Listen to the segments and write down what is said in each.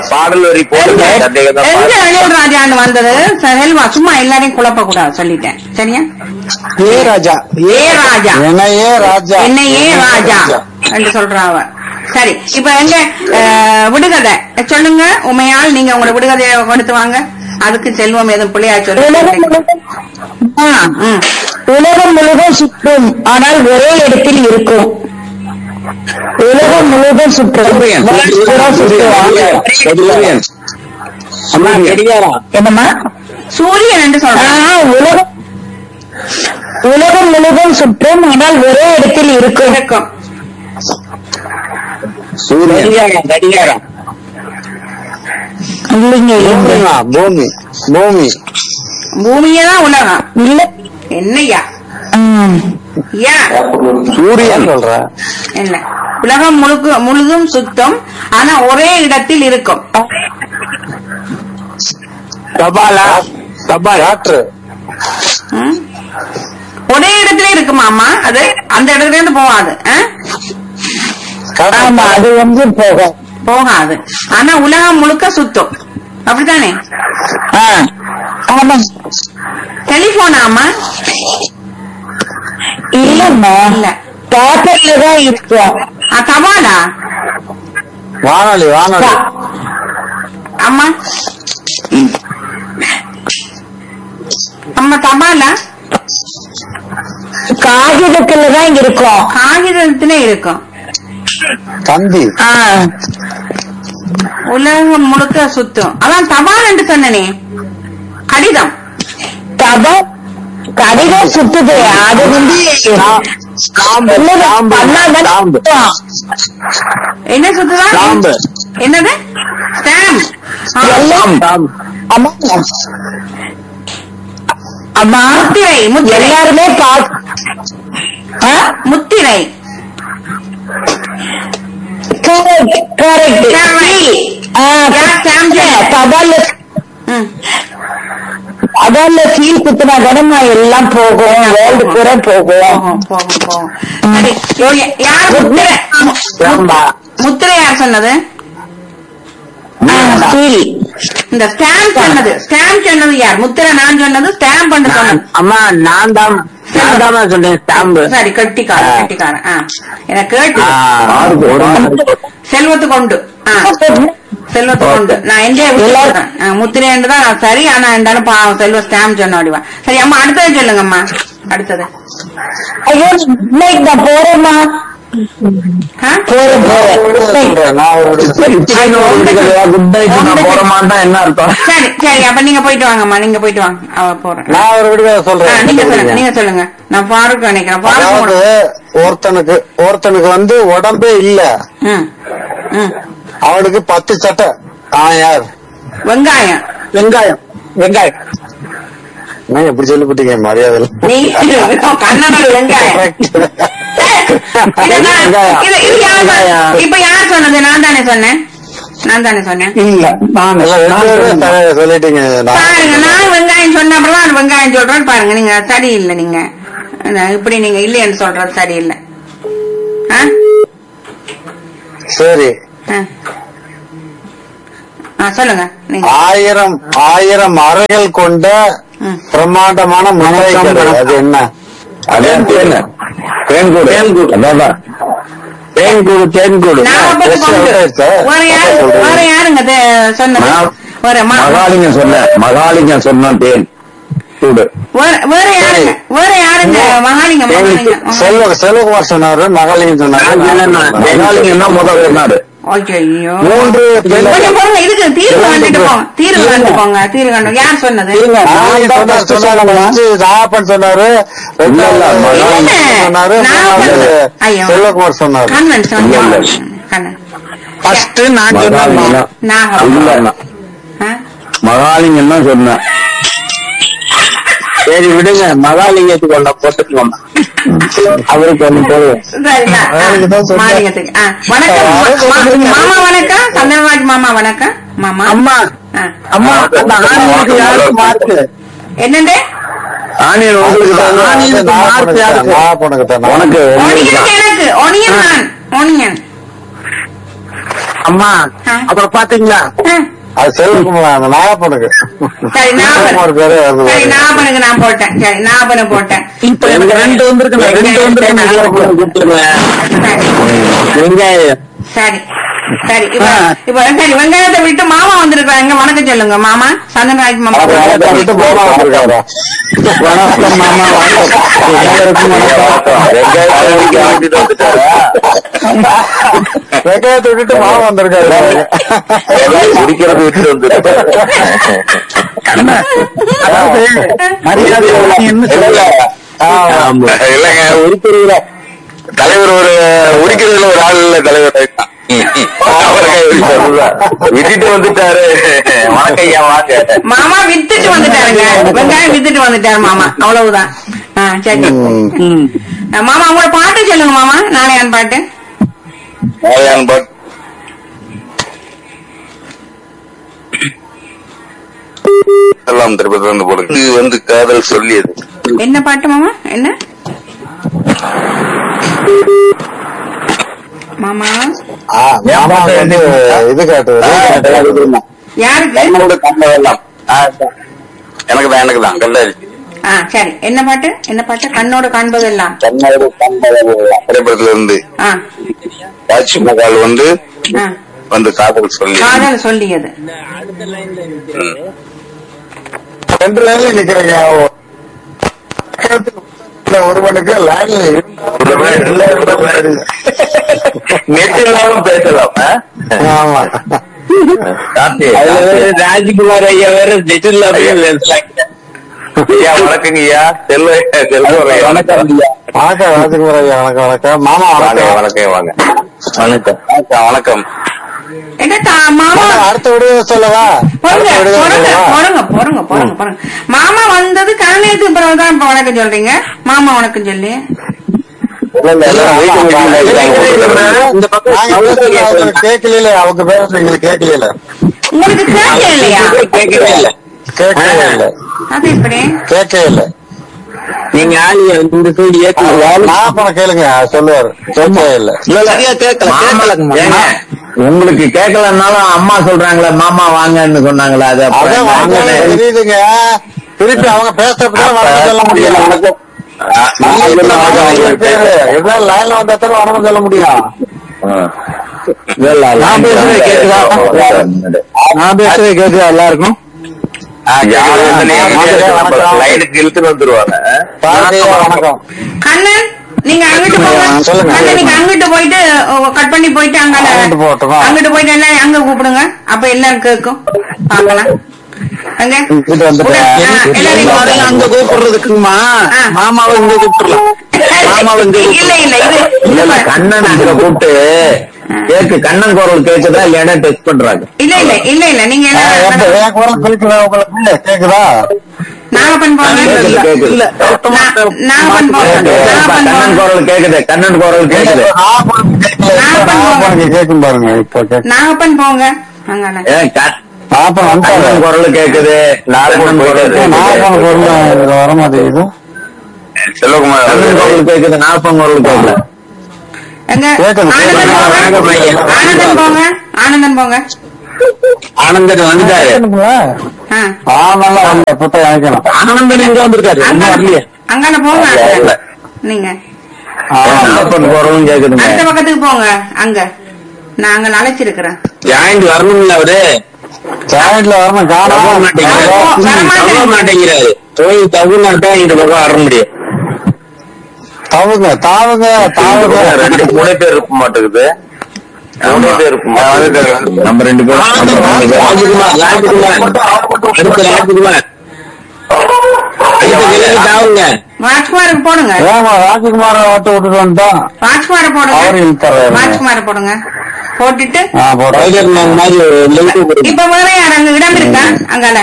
பாடல் வரி போட்டு சந்தேகம் தான் எங்க பாடு. அனில் ராஜான்னு வந்தது செல்வா சும்மா எல்லாரையும் குழப்ப கூடாது சொல்லிட்டேன் சரியா ஏ ராஜா ஏ ராஜா என்னையே ராஜா என்னையே ராஜா என்று சொல்றா அவ சரி இப்ப எங்க அஹ், விடுகதை சொல்லுங்க உமையால் நீங்க உங்களோட விடுகதையை கொடுத்து வாங்க அதுக்கு செல்வம் எதுவும் பிள்ளையா சொல்லுங்க ஆ, ம். உலகம் முழுவதும் சுற்றும் ஆனால் ஒரே இடத்தில் இருக்கும் உலகம் முழுவதும் சுற்றும் சூரியன். பூரா சுற்றும். சூரியன். அம்மா கெடிகாரா என்னம்மா சூரியன் என்று ஆ, சொல்றேன் உலகம் உலகம் முழுவதும் சுற்றும் ஆனால் ஒரே இடத்தில் இருக்கும் இருக்கும் சூரியன் கடிகாரா கடிகாரா இல்லைங்க இல்லைங்க. பூமிமா, பூமி பூமி பூமியே தான் உலகம் இல்ல என்னய்யா ம். யா சூரியன் சொல்ற என்ன உலகம் முழுக்க முழுதும் சுத்தம் ஆனா ஒரே இடத்தில் இருக்கும் தபாலா தபால் காற்று ம்? ஒரே இடத்துல இருக்குமாமா அது அந்த இடத்துல இருந்து போகாது ஆ? ஆமா அது வந்து போகும் போகாது ஆனா உலகம் முழுக்க சுத்தம் அப்படித்தானே ஆ, ஆமா டெலிபோன் ஆமா இல்லம்மா இல்ல. பேப்பர்ல தான் இருக்கும் ஆ, தபாலா வானொலி வானொலி அம்மா அம்மா தபாலா காகிதத்துல தான் இருக்கும் காகிதத்துல இருக்கும் தந்தி ஆ, உலகம் முழுக்க சுத்தம் அதான் தபால் என்று சொன்னனே கடிதம் தபா கடிதம் சுத்துது அது வந்து ஸ்டாம்பு உள்ளது ஸ்டாம்பு பண்ணாதான் ஸ்டாம்பு சுத்தும். என்ன சுத்துதா ஸ்டாம்பு என்னது ஸ்டாம்ப் எல்லாம் ஸ்டாம்பு அம்மா அம்மா முத்திரை முத்திரை எல்லாருமே பாக் ஆ? முத்திரை correct, correct. Correct. ஆ, யார் சாம்பியன்? தபால்ல ம். தபால்ல சீல் குத்துனா தானே எல்லாம் போகும் வேர்ல்டு பூரா போகும் போகும் போகும் போகும் சரி யா- யார் முத்திரை மு- ஸ்டாம்பா முத்திரை யார் சொன்னது ஆ, சீல் இந்த ஸ்டாம்ப் சொன்னது ஸ்டாம்ப் சொன்னது யார் முத்திரை நான் சொன்னது ஸ்டாம்ப் பண்ண சொன்னது அம்மா நான் தான் நான் தான் சொன்னேன் ஸ்டாம்பு சரி கட்டிக்காரன் கட்டிக்காரன் ஆ எனக்கு கேட்டு ஆறுக்கு ஒரு செல்வத்து கொண்டு ஆ செல்வத்து கொண்டு நான் எங்கே விட்டுறேன் முத்திரை என்று தான் நான் சரி ஆனா இருந்தாலும் பாவம் செல்வ ஸ்டாம்ப் சொன்ன அப்படிவா சரி அம்மா அடுத்தது சொல்லுங்கம்மா அடுத்தது ஐயோ இன்னைக்கு நான் போறேம்மா ஆ? போறேன் போறேன் நான் ஒரு குட் நைட் நான் போட மாட்டேன் என்ன அர்த்தம் சரி சரி அப்ப நீங்க போயிட்டு வாங்கம்மா நீங்க போயிட்டு வாங்க அவ போறேன் நான் ஒரு விடுதலை ஆ, நீங்க சொல்லுங்க சொல்றேன் நீங்க சொல்லுங்க நான் பாருக்கு நினைக்கிறேன் அதாவது பாருக்கு ஒருத்தனுக்கு ஒருத்தனுக்கு வந்து உடம்பே இல்ல ம் ம் அவனுக்கு பத்து சட்டை அவன் யார் வெங்காயம் வெங்காயம் வெங்காயம் நான் எப்படி சொல்லிவிட்டீங்க மரியாதை இல்ல. நீ கண்ணனோட வெங்காயம் இதுதான், வெங்காயம். இது- இது யார் சொன்ன- வெங்காயம். இப்ப யார் சொன்னது நான் தானே சொன்னேன் நான் தானே சொன்னேன் இல்ல நான் ரெண்டு பேரும் சரியா சொல்லிட்டீங்க நான் பாருங்க நான் வெங்காயம் சொன்ன அப்புறம் தான் வெங்காயம் சொல்றேன் பாருங்க நீங்க சரியில்லை நீங்க அஹ் இப்படி நீங்க இல்லைன்னு சொல்றது சரியில்லை ஆ? சரி ஆ. ஆ, சொல்லுங்க நீங்க ஆயிரம் ஆயிரம் அறைகள் கொண்ட ம். பிரம்மாண்டமான முறை அது என்ன அதே தேன் தேன்கூடு அதான் தேன்கூடு தேன்கூடு ஞாபகத்துக்கு கொண்டு வேற யாரு வேற யாருங்க இது சொன்னது நான் வேற ம- மகாலிங்கம் சொன்ன மகாலிங்கம் சொன்ன தேன் கூடு வேற- வேற யாருங்க வேற யாருங்க மகாலிங்கம் மகாலிங்கம் செல்வ செல்வகுமார் சொன்னாரு மகாலிங்கம் நான் சொன்னேன் சொன்னாரு மகாலிங்கம் தான் முதல் சொன்னாரு ஐயோ மூன்று பெண்கள் கொஞ்சம் போங்க இதுக்கு தீர்வு கண்டுட்டு போங்க தீர்வு கண்டு போங்க தீர்வு கண்டு யார் சொன்னது நாகப்பன் சொன்னாரு, சொன்னாரு வந்து நாகப்பன் சொன்னாரு இல்ல, இல்ல, ரெண்டாவது இல்ல. சொன்னாரு நான் மூணாவது வந்து- ஐயோ. செல்வகுமார் சொன்னாரு கண்ணன் இல்ல, சொன்ன இல்ல. கண்ணன் ஃபர்ஸ்ட் நான் மகாலிங்கம் சொன்னேன் தான். நாகம் இல்ல ஆ? மகாலிங்கம் தான் சொன்னேன் சரி விடுங்க மகாலிங்கத்துக்கு ஒண்ண போட்டுக்கோங்க அவருக்கு ஒண்ணு போடுவோம் சரிங்களா? ஆ, அவருக்கு தான் சொன்னேன். மாலிங்கத்துக்கு. ஆ, வணக்கம் மா- அவருக்கு மா- சொல்லுங்க. மாமா வணக்கம் சந்திரராஜ் மாமா வணக்கம் மாமா அம்மா ஆ. அம்மா அந்த ஆணியனுக்கு யாருக்கு மார்க்கு என்னண்டு ஆனியன் உங்களுக்கு தான். ஆணியனுக்கு மார்க் யாருக்கு நாகப்பனுக்கு தான் உனக்கு ஒனியன் உங்களுக்கு தான். எனக்கு ஒனியன் நான் ஒனியன் அம்மா ஆ. அப்புறம் பாத்தீங்களா ஆ. அது செல்வகுமார் அந்த நாகப்பனுக்கு சரி நான் ஒரு பேரு வருது சரி நாபனுக்கு நான் போட்டேன் சரி நாபனை போட்டேன் இப்ப எனக்கு ரெண்டு வந்திருக்கு ரெண்டு வந்திருக்கு வெங்காயம் சரி சரி இப்ப இப்ப சரி வெங்காயத்தை விட்டு மாமா வந்திருக்காங்க வணக்கம் சொல்லுங்க மாமா சந்தனராஜ் மாமா விட்டு போமா வந்திருக்காரா வணக்கம் மாமா வணக்கம் எல்லாருக்கும் வணக்கம் வெங்காயத்தை விட்டுட்டு மாமா வந்திருக்காரு குடிக்கிறது விட்டு வந்து மரியாதை என்ன சொல்ல ஆமா இல்லைங்க உருப்பிடுகிற தலைவர் ஒரு உரிக்கிறதுல ஒரு ஆள் இல்ல தலைவர் அவருக்கு விட்டுட்டு வந்துட்டாரு வணக்கம் ஐயா வாங்க மாமா வித்துட்டு வந்துட்டாருங்க வெங்காயம் வித்துட்டு வந்துட்டாரு மாமா அவ்வளவுதான் ஆ, சரி ஆ, மாமா உங்களோட பாட்டு சொல்லுங்க மாமா நாளையான் பாட்டு நாளையான் பாட்டு எல்லாம் திருப்பதி வந்து போடுங்க இது வந்து காதல் சொல்லியது என்ன பாட்டு மாமா என்ன மாமா ஆ, மாமா வந்து இது காட்டுவது யாருக்கு என்னோட கண்டதெல்லாம் எனக்கு தான் எனக்கு தான் கண்டாச்சு ஆ சரி என்ன பாட்டு என்ன பாட்டு கண்ணோடு காண்பதெல்லாம் கண்ணோடு கண்டதெல்லாம் திரைப்படத்துல இருந்து ஆ தாஜ்மஹால் வந்து ஆ வந்து காதல் சொல்லி காதல் சொல்லியது ம். ரெண்டு லைன்ல நிக்கிறீங்க ஒருவனுக்கு லைன்ல நெட் இல்லாம பேசலாம் ஆ? ஆமா கார்த்தி, ராஜ்குமார் ஐயா வேற நெட் இல்லாம ஐயா வணக்கங்க ஐயா செல்வ செல்வ வணக்கம் ஐயா வணக்கம் ராஜகுமார் ஐயா வணக்கம் வணக்கம் மாமா வாங்க வணக்கம் வணக்கம் வாங்க வணக்கம் வணக்கம் வணக்கம் என்ன தா- மாமா மாமா, அடுத்த விடுதலை சொல்லவா பொறுங்க அடுத்த விடுதலை பொறுங்க சொல்லவா பொறுங்க பொறுங்க பொறுங்க பொறுங்க மாமா வந்தது கருணையத்துக்கு பிறகுதான் இப்ப வணக்கம் சொல்றீங்க மாமா வணக்கம் சொல்லி இல்ல, இல்ல, எல்லாம் வீட்டு வீட்டுல இருக்காங்க. இந்த பக்கம் நாங்க பேசுறது அவங்களுக்கு கேட்கல அவங்க பேசுறது எங்களுக்கு கேட்கல உங்களுக்கு கேட்க இல்லையா கேட்கவே இல்ல கேட்கவே இல்ல அது எப்படி கேட்கவே இல்ல நீங்க ஆளிய இந்த சைடு நாகப்பணம் கேளுங்க சொல்லுவாரு கேட்கவே இல்ல சரியா கேட்கல உங்களுக்கு கேட்கலன்னாலும் அம்மா சொல்றாங்களே மாமா வாங்கன்னு சொன்னாங்களே அது அப்புறம் அதான் வாங்க வாங்கினேன். தெரியுதுங்க திருப்பி அவங்க பேசுறதுக்கு வணக்கம் சொல்ல முடியும் எதாவது லைன்ல வந்தா தான் வணக்கம் சொல்ல முடியும் நான் பேசுறது கேக்குதா? நான் பேசுறது கேக்குதா எல்லாருக்கும் லைனுக்கு இழுத்துட்டு வந்துருவாங்க பாரதியா வணக்கம் கண்ணன் நீங்க அங்கிட்டு போங்க சொல்லுங்க. கண்ணன் நீங்க அங்கிட்டு போயிட்டு கட் பண்ணி போயிட்டு அங்க அங்கிட்டு போகட்டுமா? அங்கிட்டு போயிட்டு எல்லாம் அங்க கூப்பிடுங்க அப்ப எல்லாரும் கேட்கும் பாக்கலாம் அங்க இங்கிட்டு வந்துட்டேன். ஆ, எல்லாரையும் கூப்பிடுங்க. அங்க கூப்பிடுறதுக்குமா ஆ. மாமாவை இங்க கூப்பிடலாம் மாமாவை இங்க இல்ல இல்ல இது இல்ல இல்ல கண்ணன் அங்க கூப்பிட்டு கேக்கு கண்ணன் குரல் கேக்குதா இல்லையா டெஸ்ட் பண்றாங்க இல்ல இல்ல இல்ல இல்ல நீங்க ஆ, எப்ப எல்லாம் என் குரல் கேக்குதா உங்களுக்கு கேக்குதா நாகப்பன் போங்க கேக்குது, கேக்குது. நா- நாகப்பன் போங்க நாகப்பன் கண்ணன் போங்க குரல் கேக்குது கண்ணன் குரல் கேக்குது நாகப்பனுக்கு கேக்கும் பாருங்க இப்போ கேக்கு நாகப்பன் போங்க அங்கால ஏன் க- நாகப்பன் கண்ணன் வந்துட்டாரு குரல் கேக்குது கண்ணன் குரல் நாகப்பன் கேக்குது குரல் இதுல வர மாட்டேங்குது செல்வகுமார் கண்ணன் குரல் கேக்குது நாப்பன் குரல் கேட்கல எங்க கேக்குது, ஆனந்தன் கேக்குது. போங்க வணக்கம், ஐயா. ஆனந்தன் போங்க ஆனந்தன் போங்க ஆனந்தன் வந்துட்டாரு ஆ. ஆனாலும் அந்த புத்தகம் அழைக்கணும் ஆனந்தன் எங்க வந்திருக்காரு இன்னும் வரலையே அங்கால போங்க வரல. நீங்க நாப்பன் குரலும் கேக்குதுங்க அடுத்த பக்கத்துக்கு போங்க அங்க நாங்க அழைச்சிருக்கிறேன் ஜாயிண்ட் வரணும்ல அவரு ஜாயிண்ட்ல வரணும் வர காணும் மாட்டேங்கிறாரு வரமாட்டேன். வர மாட்டேங்கிறாரு போய் தமிழ்நாட்டா இந்த பக்கம் வர முடியும் தாவுங்க தாவுங்க தாவுங்க ரெண்டு மூணு பேர் இருக்க மாட்டேங்குது மூணு பேர் இருக்க மாட்டேங்குது நம்ம ரெண்டு பேரும் ராஜகுமார் ராஜகுமார் அடுத்த ராஜகுமார் அடுத்த கிழக்கு தாவுங்க ராஜ்குமாருக்கு போடுங்க ஏமா ராஜகுமார ஓட்டு விட்டுட்டு வந்துட்டோம் ராஜ்குமார அவரு போடுங்க இழுத்துறாரு ராஜ்குமார போடுங்க போட்டுட்டு ஆ போடுறேன் டைகர் மேன் மாதிரி லிங்க் கொடுங்க இப்ப வேற யார் அங்க இடம் இருக்கா அங்கால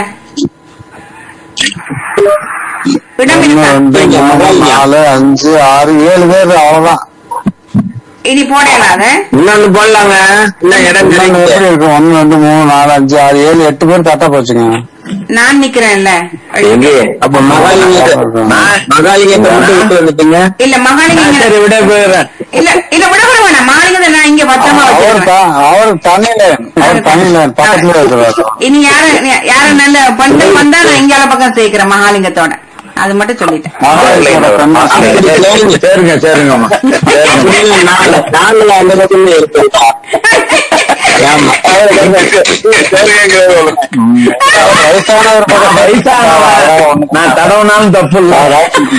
இடம் ஒண்ணு இருக்கா ரெண்டு மூணு நாலு அஞ்சு ஆறு ஏழு பேர் அவ்வளவுதான் இனி போடலாத இன்னொன்னு போடலாங்க இன்னும் இடம் இன்னொன்னு கிடைக்குது எப்படி இருக்கும் ஒண்ணு ரெண்டு மூணு நாலு அஞ்சு ஆறு ஏழு எட்டு பேர் கரெக்டா போச்சுங்க நான் நிக்கிறேன்ல எங்க அப்ப மகாலிங்க மகாலிங்க விட்டு விட்டு வந்துட்டீங்க இல்ல மகாலிங்க சரி விட போயிடுறேன் இல்ல இல்ல விட விட வேணாம் மாளிகை நான் இங்க பத்திரமா அவர் வச்சிருக்கேன் த- அவர் தண்ணியில அவர் தண்ணியில பக்கத்துல இருக்கிறார் இனி யாரு யாரு நல்ல பெண்கள் வந்தா நான் இங்கால பக்கம் சேர்க்கிறேன் மகாலிங்கத்தோட அது மட்டும் சொல்லிட்டேன் சரிங்க சரிங்கம்மா நாங்கள அந்த பக்கத்துல இருக்கோம் ஆமா வயசானவர் பக்கம் வயசானவர் நான் தடவுனாலும் தப்பு இல்ல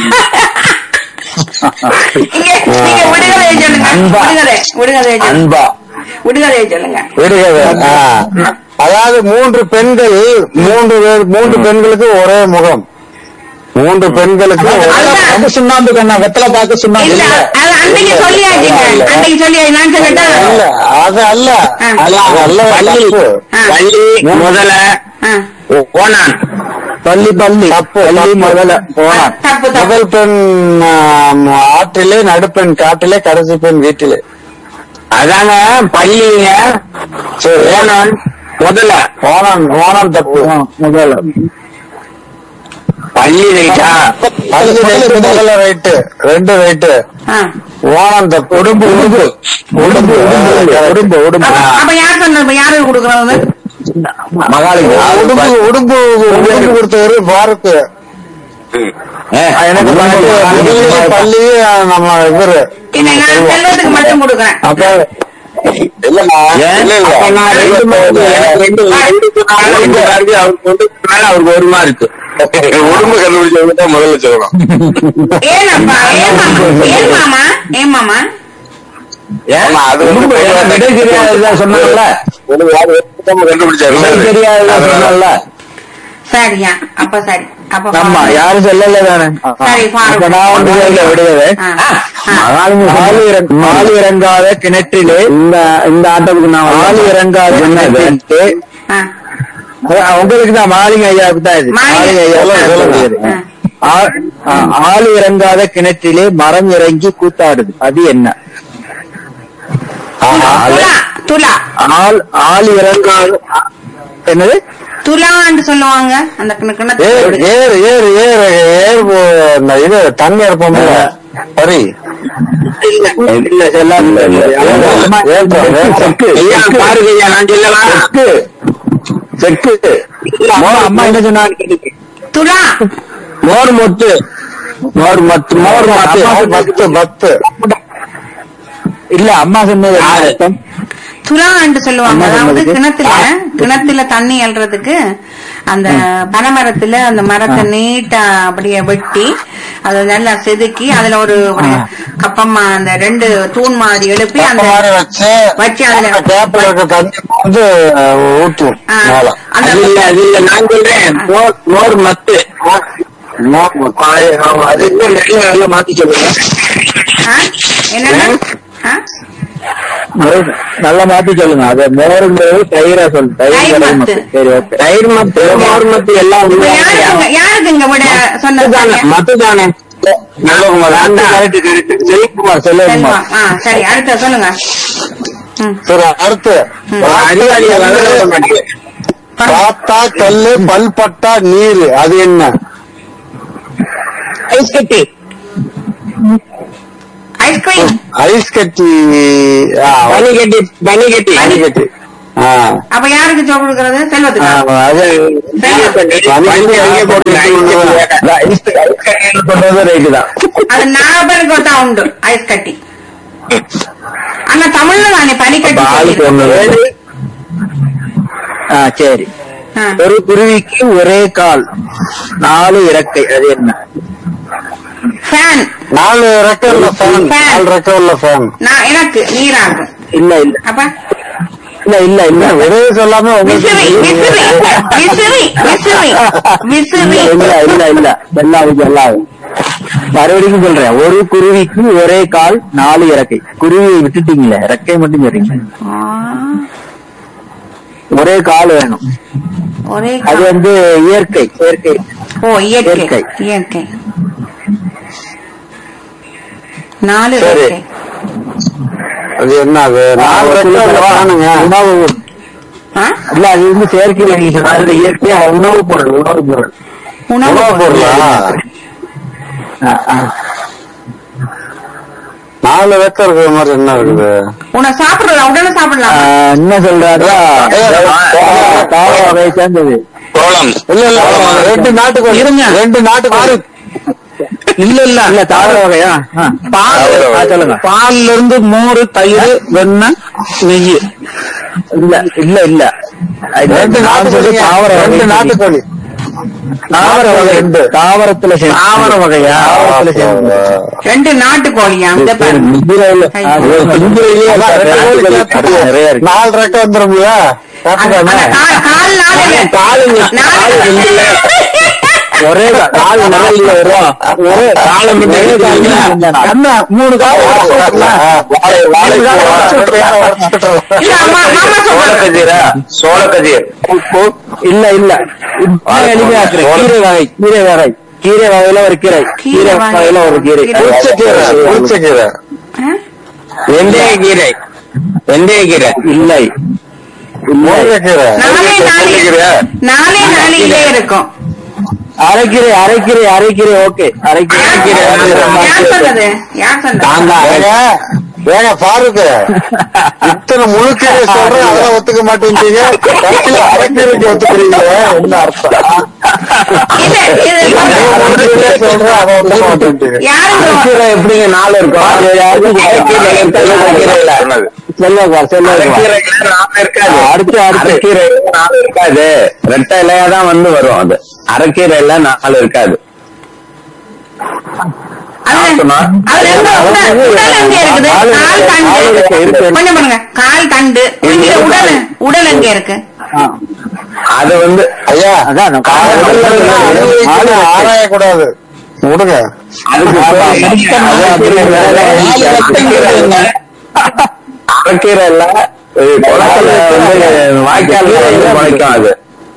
இங்க நீங்க விடுகதையை சொல்லுங்க அன்பா. விடுகதை விடுகதையை சொல்லுங்க அன்பா விடுகதையை சொல்லுங்க விடுகதை ஆ. அதாவது மூன்று பெண்கள் மூன்று பேர் மூன்று பெண்களுக்கு ஒரே முகம் மூன்று பெண்களுக்கு ஒரே அதுதான். முகம். சுண்ணாம்பு கண்ணா வெத்தலை பார்க்க சுண்ணாம்பு இல்ல இல்ல. அது அன்னைக்கு சொல்லியாச்சுங்க இல்ல. அன்னைக்கு சொல்லியாச்சு நான் சொல்லட்டா இல்ல அது அல்ல ஆ. அது அல்ல தப்பு. ஆ. பள்ளி முதல ஆ. ஓனான் பள்ளி பள்ளி தப்பு பள்ளி முதல்ல போனான் தப்பு, தப்பு. முதல் பெண் ஆம், ஆற்றிலே நடுப்பெண் காட்டிலே கடைசி பெண் வீட்டிலே அதாங்க பள்ளிங்க சரி ஓனான் முதல ஓனான் ஓனான் தப்பு முதல்ல பள்ளி ரைட்டா பள்ளி ரைட்டு முதல்ல ரைட்டு ரெண்டு ரைட்டு ஆ. ஓனான் தப்பு உடும்பு உடும்பு உடும்பு உடும்பு உடும்பு அப்ப அப்ப யார் சொன்னது யாருக்கு கொடுக்கறது மகாலிங்க உடும்பு உடும்பு உடும்பு கொடுத்தவரு பாரத் எனக்கு பள்ளி பள்ளி நம்ம இவரு இல்ல நான் செல்வத்துக்கு மட்டும் கொடுக்குறேன் அப்ப இல்லண்ணா இல்ல இல்ல அப்ப நான் ரெண்டு மார்க் ரெண்டு ரெண்டு சொன்னாலும் ரெண்டு மார்க் அவருக்கு ஒன்று சொன்னாலும் அவருக்கு ஒரு மார்க் உடும்பு கண்டுபிடிச்சவங்க தான் முதல்ல சொல்லணும் ஏனப்பா ஏன் மாமா ஏன் மாமா ஏன் மாமா ஆமா, அது வந்து விடை தெரியாததா சொன்னாங்கல்ல? உனக்கு யாரு ஒருத்தவங்க கண்டுபிடிச்சாரு தெரியாதுதான் சொன்னால சரியா அப்ப சரி அப்ப ஆமா பாருங்க. யாரும் சொல்லல தானே சரி, பாருங்க. அப்ப நான் ஒன்று சொல்லல விடுவது ஆ. ஆ. ஆள் இறங்க- ஆள் இறங்காத கிணற்றிலே இந்த இந்த ஆட்டத்துக்கு நான் ஆள் இறங்காத கிணற்றிலே ஆ. அதான் உங்களுக்கு தான் மாலிங்க ஐயாவுக்கு தான் இது மாலிங்க. மாலிங்க ஐயாவுக்கு சொல்ல முடியாது ஆ. ஆ- ஆ, ஆள் இறங்காத கிணற்றிலே மரம் இறங்கி கூத்தாடுது அது என்ன துலா துலா ஆள் ஆள் இறங்காத என்னது துலான்னு சொல்லுவாங்க அந்த கிண- கிணத்து ஏர் ஏர் ஏர் ஏர் ஏர் போ- இந்த இது தண்ணி இருப்போம்ல சரி இல்ல எல்லாம் இல்ல, இல்ல. ஏர் போ- ஏர் செக்கு. ஐயா பாருங்க ஐயா நான் சொல்லலாம் செக்கு செக்கு மோ- அம்மா என்ன சொன்னாங்க துலா மோர் மொத்து மோர் மத்து மோர் மத்து பத்து பத்து இல்ல அம்மா சொன்னது என்ன அர்த்தம்? துலா என்று சொல்லுவாங்க அம்மா அதாவது சொன்னதுக்கு? கிணத்துல கிணத்துல தண்ணி அல்றதுக்கு அந்த பனைமரத்துல அந்த மரத்தை நீட்டா அப்படியே வெட்டி அதை நல்லா செதுக்கி அதுல ஒரு ஒரு கப்பமா அந்த ரெண்டு தூண் மாதிரி எழுப்பி அந்த அந்த மாதிரி வச்சு வச்சு அதுல டேப்ல இருக்க தண்ணி வந்து ஊத்தும் ஆ, மேல அந்த அது இல்ல அது இல்ல நான் சொல்றேன் மோர் மோர் மத்து மோர் மொத்து. ஆமா, அது இன்னும் நிறைய நல்லா மாத்தி சொல்லுங்க ஆ? என்னன்னா ஆ? நல்லா மாத்தி சொல்லுங்க அது மோருங்கிறது தயிரா சொல்லு தயிர் தயிர் கடை மத்து. மத்து. சரி ஓகே தயிர் மத்து மோர் மத்து எல்லாம் இப்ப உண்மையா யாருக்குங்க யாருக்குங்க விட சொன்னது மத்து தானே நல்லகுமார் அந்த கரெக்ட் கரெக்ட் செல்வகுமார் செல்வகுமார் செல்வம் ஆ சரி அடுத்த சொல்லுங்க ம். சரி அடுத்து ஒரு அறிவாளியை வந்து சொல்ல மாட்டேங்குது. பார்த்தா கல்லு பல்பட்டா நீர் அது என்ன ஐஸ் கட்டி ஐஸ்கிரீம் ஐஸ் கட்டி ஆ, பனி கட்டி பனி கட்டி பனி கட்டி ஆ. அப்ப யாருக்கு சோறு கொடுக்கறது செல்வத்துக்கு ஆ, அது பனி அங்கே போட்டு ஐஸ் கட்டி ஐஸ் கட்டின்னு சொல்றது ரைட்டு தான் அது நாலு பேருக்கு தான் உண்டு ஐஸ் கட்டி ஆனா தமிழ்ல தானே பனி கட்டி அப்ப ஆளுக்கு ஒண்ணு சொல்லிருக்கு. ஆ சரி ஆ. ஒரு குருவிக்கு ஒரே கால் நாலு இறக்கை அது என்ன ஃபேன் நாலு இறக்கை உள்ள ஃபேன் Fan. நாலு இறக்கை உள்ள ஃபேன் நான் எனக்கு நீராகும் இல்ல இல்ல அப்ப இல்ல இல்ல இல்ல ஒரே சொல்லாம விசிறி விசிறி விசிறி விசிறி விசிறி இல்ல இல்ல இல்ல எல்லாம் எல்லாம் மறுபடியும் சொல்றேன் ஒரு குருவிக்கு ஒரே கால் நாலு இறக்கை குருவியை விட்டுட்டீங்களே இறக்கை மட்டும் சொல்றீங்க ஆ, ஒரே கால் வேணும் ஒரே அது கா- வந்து இயற்கை இயற்கை ஓ இயற்கை இயற்கை. இயற்கை நாலு சரி. இயற்கை அது என்ன அது நாலு ரெக்கானுங்க உணவு ஆ? இல்ல அது வந்து செயற்கை நீங்க சொன்னது இயற்கையா உணவு பொருள் உணவு பொருள் உணவு உணவு பொருளா ஆ, ஆ. நாலு நாலு ரெக்க இருக்கிற மாதிரி என்ன இருக்குது உன்னை சாப்பிடலாம் உடனே சாப்பிடலாம் என்ன சொல்றாருன்னா தாவர வகை சேர்ந்தது சோளம் இல்ல இல்ல ரெண்டு நாட்டுக்கோழி இருங்க ரெண்டு நாட்டுக்கோழி இல்ல இல்ல இல்ல தாவர வகையா பால் தாவர வகை. ஆ, சொல்லுங்க பால்ல இருந்து மோர் தயிர் வெண்ணெய் நெய் இல்ல இல்ல இல்ல ரெண்டு நாட்டுக்கோழி தாவர ரெண்டு நாட்டுக்கோழி தாவர வகை ரெண்டு தாவரத்துல சேர்ந்து தாவர வகையா தாவரத்துல சேர்ந்து ரெண்டு நாட்டு கோழியா இந்த பாரு நிறைய இருக்கு நாலு ரெக்க வந்துரும்ல அந்த- அந்த கால் கால் நாலு காலு நாலு ஒரே கால் நிழல்ல வரும் ஒரே காலம் கண்ணா மூணு கால் இல்ல அம்மா மாமா சொல்றாங்க சோளக்கதிரா சோளக்கதிர் இல்ல இல்ல இன்னும் எளிமையா இருக்கிறேன். கீரை வகை கீரை வகை கீரை வகையில ஒரு கீரை கீரை கீரை வகை. வகையில ஒரு கீரை கீரை. புளிச்சக்கீரை புளிச்சக்கீரை ஆ? வெந்தயக்கீரை வெந்தயக்கீரை இல்லை முருங்கைக்கீரை நாலே நாலு கீரை. நாலே நாளையிலே இருக்கும் அரைக்கீரை அரைக்கீரை அரைக்கீரை ஓகே அரைக்கீரை யார் சொன்னது யார் சொன்னது ஏங்க, ஏங்க பாருங்க இத்தனை முழுக்கீரை சொல்றேன் அதெல்லாம் ஒத்துக்க மாட்டேங்கிறீங்க கடைசியில அரைக்கீரைக்கு ஒத்துக்கிறீங்க என்ன அர்த்தம் இல்ல இது முழுக்கீரை சொல்றேன் அதை ஒத்துக்க மாட்டேங்கிறீங்க யாருங்க அரைக்கீரை எப்படிங்க நாலு இருக்கும் சொன்னது. செல்வா செல்வா அரைக்கீரைல நாலு இருக்காது. அடுத்து, அடுத்து. அரைக்கீரைல நாலு இருக்காது ரெட்டை இலையா தான் வந்து வரும் அது அரைக்கீரைல நாலு இருக்காது அது சொன்னா? அதுல இருந்து உடல் உடல் எங்க இருக்குது கால் தண்டு கொஞ்சம் பண்ணுங்க கால் தண்டு உள்ள உடல் உடல் எங்க இருக்கு அது வந்து ஐயா அதான் ஆராயக்கூடாது விடுங்க அதுக்கு அரைக்கீரை இல்ல இது குளத்துல வந்து வாய்க்கால்ல வந்து முளைக்கும் அது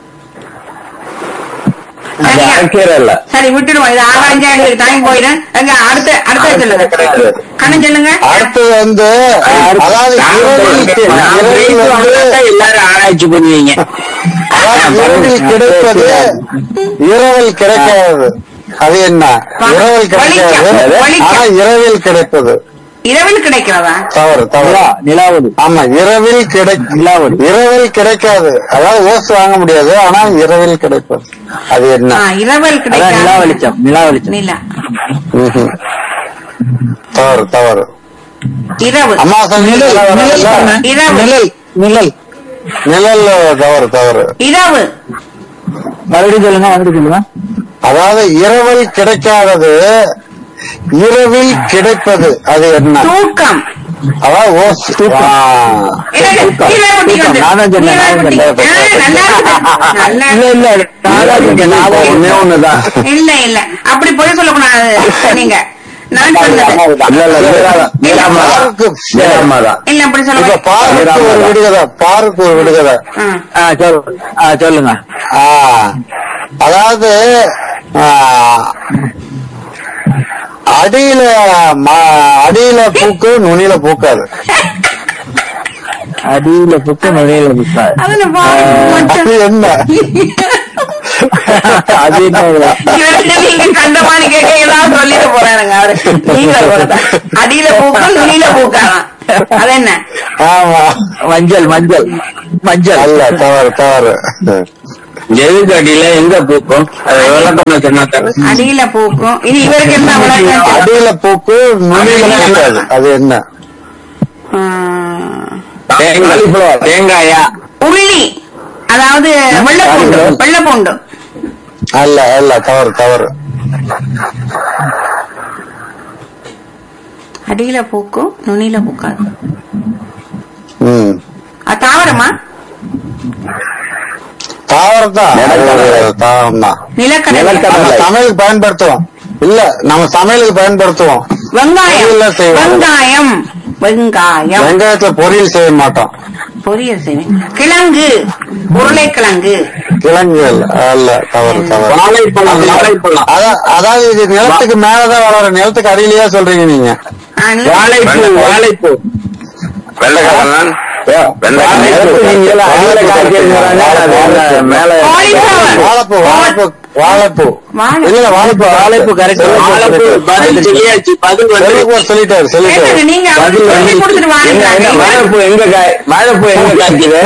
அது சரியா? அரைக்கீரை இல்ல சரி விட்டுடுவோம் இது ஆராய்ஞ்சா எங்களுக்கு டைம் போயிடும் எங்க அடுத்த அடுத்த சொல்லுங்க கண்ணன் சொல்லுங்க அடுத்தது வந்து அதாவது இரவில் கி- இரவில் வந்து எல்லாரும் ஆராய்ச்சி பண்ணுவீங்க அதாவது இரவில் கிடைப்பது இரவில் கிடைக்காது அது என்ன இரவில் கிடைக்காது வலிக்கும். ஆனா இரவில் கிடைப்பது இரவில் கிடைக்கிறதா தவறு தவறு நிலாவது ஆமா இரவில் கிடை நிலாவது இரவில் கிடைக்காது அதாவது ஓசு வாங்க முடியாது ஆனா இரவில் கிடைப்பது அது என்ன ஆ, இரவில் கிடைக்காது நிலா வெளிச்சம் நிலா வெளிச்சம் நிலா ம்ஹும். தவறு தவறு இரவு அம்மா சொன்னீங்க இரவு நிழல் நிழல் நிழல் தவறு தவறு இரவு மறுபடியும் சொல்லுங்க மறுபடியும் சொல்லுங்க அதாவது இரவில் கிடைக்காதது இரவில் கிடைப்பது அது என்ன தூக்கம் அதாவது ஓஸ் ஆ. எனக்கு கீழே கொட்டி வந்து. நானும் சொன்னேன், கீழே நானும் கொட்டி. சொன்னேன். ஆ, நல்லா இருக்குது. நல்லா இல்ல இல்ல நானும் சொன்னேன், நானும் ஒண்ணே ஒண்ணுதான் இல்ல இல்ல அப்படி போய் சொல்லக்கூடாது நீங்க நான் சொன்னது இல்ல இல்ல நீராதான். நீராமாதான். பாருக்கு நீராமாதான். இல்ல அப்படி இப்ப சொல்ல பாருக்கு ஒரு விடுகதை பாருக்கு ஒரு விடுகதை சொல்லுங்க அதாவது ஆ, அடியில ம- அடியில பூக்கு நுனியில பூக்காது அடியில பூக்கு நுனியில பூக்காது அதுல பாருங்க அது என்ன அது என்ன இவர்கிட்ட நீங்க கண்டமான கேட்க ஏதாவது சொல்லிட்டு போறாருங்க அவரு நீங்க சொல்றதா. அடியில பூக்கும் நுனியில பூக்காதான் அது என்ன ஆமா மஞ்சள் மஞ்சள் மஞ்சள் அல்ல தவறு தவறு எதுக்கு அடியில எங்க பூக்கும் அது விளக்கம் சொன்னா தானே. அடியில பூக்கும் இது இவருக்கு என்ன விளக்கம் அடியில பூக்கு நுனியில பூக்காது அது என்ன ஆ, தேங்காய் தேங்காயா உள்ளி அதாவது வெள்ளப்பூண்டு வெள்ளப்பூண்டு அல்ல அல்ல தவறு தவறு அடியில பூக்கும் நுனியில பூக்காது ம் அது தாவரமா தாவரம் தான் தாவரம் தான் நிலக்கடலை நம்ம சமையலுக்கு பயன்படுத்துவோம் இல்ல நம்ம சமையலுக்கு பயன்படுத்துவோம் வெங்காயம் பொரியல்ல செய்வோம். வெங்காயம் வெங்காயம் வெங்காயத்துல பொரியல் செய்ய மாட்டோம் பொரியல் செய்வேன் கிழங்கு உருளைக்கிழங்கு கிழங்கு அல்ல அல்ல தவறு தவறு வாழைப்பழம் வாழைப்பழம் அதா- அதாவது இது நிலத்துக்கு மேலதான் வளரும் நிலத்துக்கு அடியிலேயே சொல்றீங்க நீங்க ஆ, நில- வாழைப்பூ வாழைப்பூ வெள்ளைக்காரன் வெள்ளைக்காரன் வாழைப்பூ. மேல வாழைப்பூ. மேல Cauliflower. வாழைப்பூ வாழைப்பூ வாழைப்பூ வாழை- இல்ல வாழைப்பூ வாழைப்பூ கரெக்ட் வாழைப்பூ பதில் சொல்லியாச்சு பதில் வந்து சொல்லிட்டாரு சொல்லிட்டாரு கேளுங்க, சொல்லிட்டாரு நீங்க பதில் அவருக்கு சொல்லி வந்து கொடுத்துட்டு எங்க- எங்க வாங்க வாழைப்பூ எங்க காய் வாழைப்பூ எங்க காய்க்குது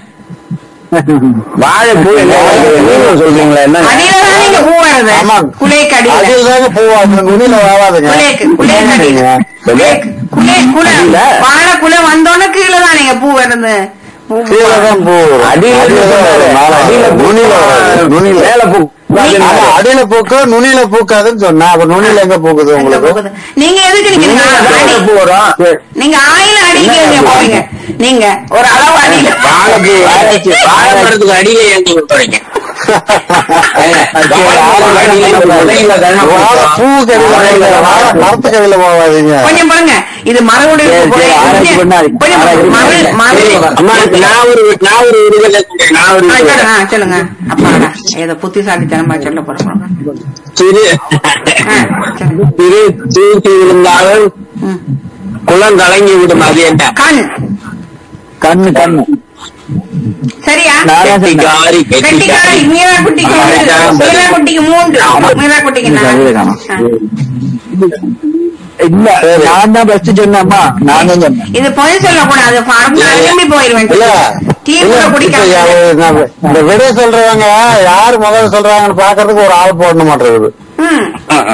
வாழைப்பூ எங்க காய்க்குது நீங்க சொல்றீங்களா என்ன அடியிலதான் நீங்க பூ வருது ஆமா. குலேக்கு அடியில அதில் தாங்க பூவாது நுனியில வாழாதுங்க குலேக்கு குலேக்கு அடியில குலேக்கு குலே குலை அடியில? வாழை குலை வந்தோடனே கீழே தான் நீங்க பூ வருது பூ பூ. கீழே தான் பூ வரும். அடியில அடியில தான் வரும். மேல அடியில வராது. பூ நுனியில வராது. நுனியில மேல பூ ஆமா, அடியில பூக்கு நுனியில பூக்காதுன்னு சொன்னா அப்ப நுனியில எங்க பூக்குது எங்க உங்களுக்கு போகுது? நீங்க எதுக்கு நிக்கிறீங்க அடி- பூ வரும் நீங்க ஆயில அடிக்கிறீங்க போறீங்க நீங்க ஒரு அளவு அடியில வாழைப்பூ வாழை மரத்துக்கு அடியில ஏங்க தொடங்க வாழை பூ கடையில வாழை மரத்து கடையில போகாதீங்க கொஞ்சம் பாருங்க இது மரபுடைய சரி, சரி, ஆராய்ச்சி பண்ணாது. கொஞ்சம் ஆராய்ச்சி மகள் மகள் அம்மா நான் ஒரு நான் ஒரு விடுதலை சொல்றேன். நான் ஒரு ஆ, விடுதலை. சொல்லுங்க ஆ, சொல்லுங்க அப்பாடா ஏதோ புத்திசாலித்தனமா சொல்ல போறோம் சிறு ஆ, சொல்லுங்க. சிறு தூக்கி விழுந்தாலும் ம். குளம் கலங்கி விடும் அது என்ன கண் கண்ணு கண்ணு சரியா கெட்டிக்காரி கெட்டிக்காரி கெட்டிக்காரி மீரா குட்டிக்கு மூன்று மீரா குட்டிக்கு மூன்று மீரா குட்டிக்கு நாலு. ஆ. இல்ல நான் தான் ஃபர்ஸ்ட் சொன்னேம்மா நான் தான் சொன்னேன் இது பொய் சொல்லக்கூடாது ஃபார்ம் திரும்பி போயிருவேன் இல்ல டீ இல்ல, கூட இப்ப குடிக்காம யா- நான் இந்த விடை சொல்றவங்க யாரு முதல்ல சொல்றாங்கன்னு பாக்குறதுக்கு ஒரு ஆள் போடணும் மாட்டேங்குது ம்.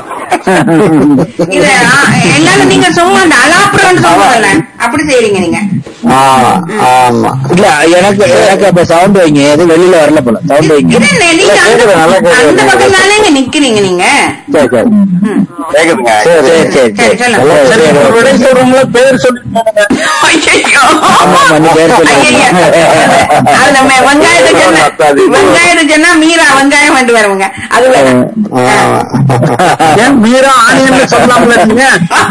இது ஆ, எல்லாரும் நீங்க சும்மா அந்த அலாப்புறம்னு சொல்லுவாங்கல்ல அப்படி செய்றீங்க நீங்க ஆமா ஆமா இல்ல எனக்கு எனக்கு அப்ப சவுண்ட் வைங்க எதுவும் வெளியில வரல போல சவுண்ட் வைங்க இது என்ன, நீங்க இல்ல, கேக்குது, நல்லா அந்த கேக்குது. அந்த பக்கம் தானே இங்க நிக்கிறீங்க நீங்க சரி சரி ம். கேக்குதுங்க சரி சரி சரி சரி சரி சொல்லுங்க சரி, சரி. விடை சொல்றவங்கள பேர் சொல்லி ஐயையோ. ஆமா, நீ பேர் சொல்லுங்க. ஐயையோ. அது நம்ம வெங்காயத்தை சொன்னா வெங்காயத்தை சொன்னா மீரா வெங்காயம் வந்து வருவாங்க அது வேற. ஆமா. ஏன் மீரா ஆனியன்ல சொல்லலாம்ல நீங்க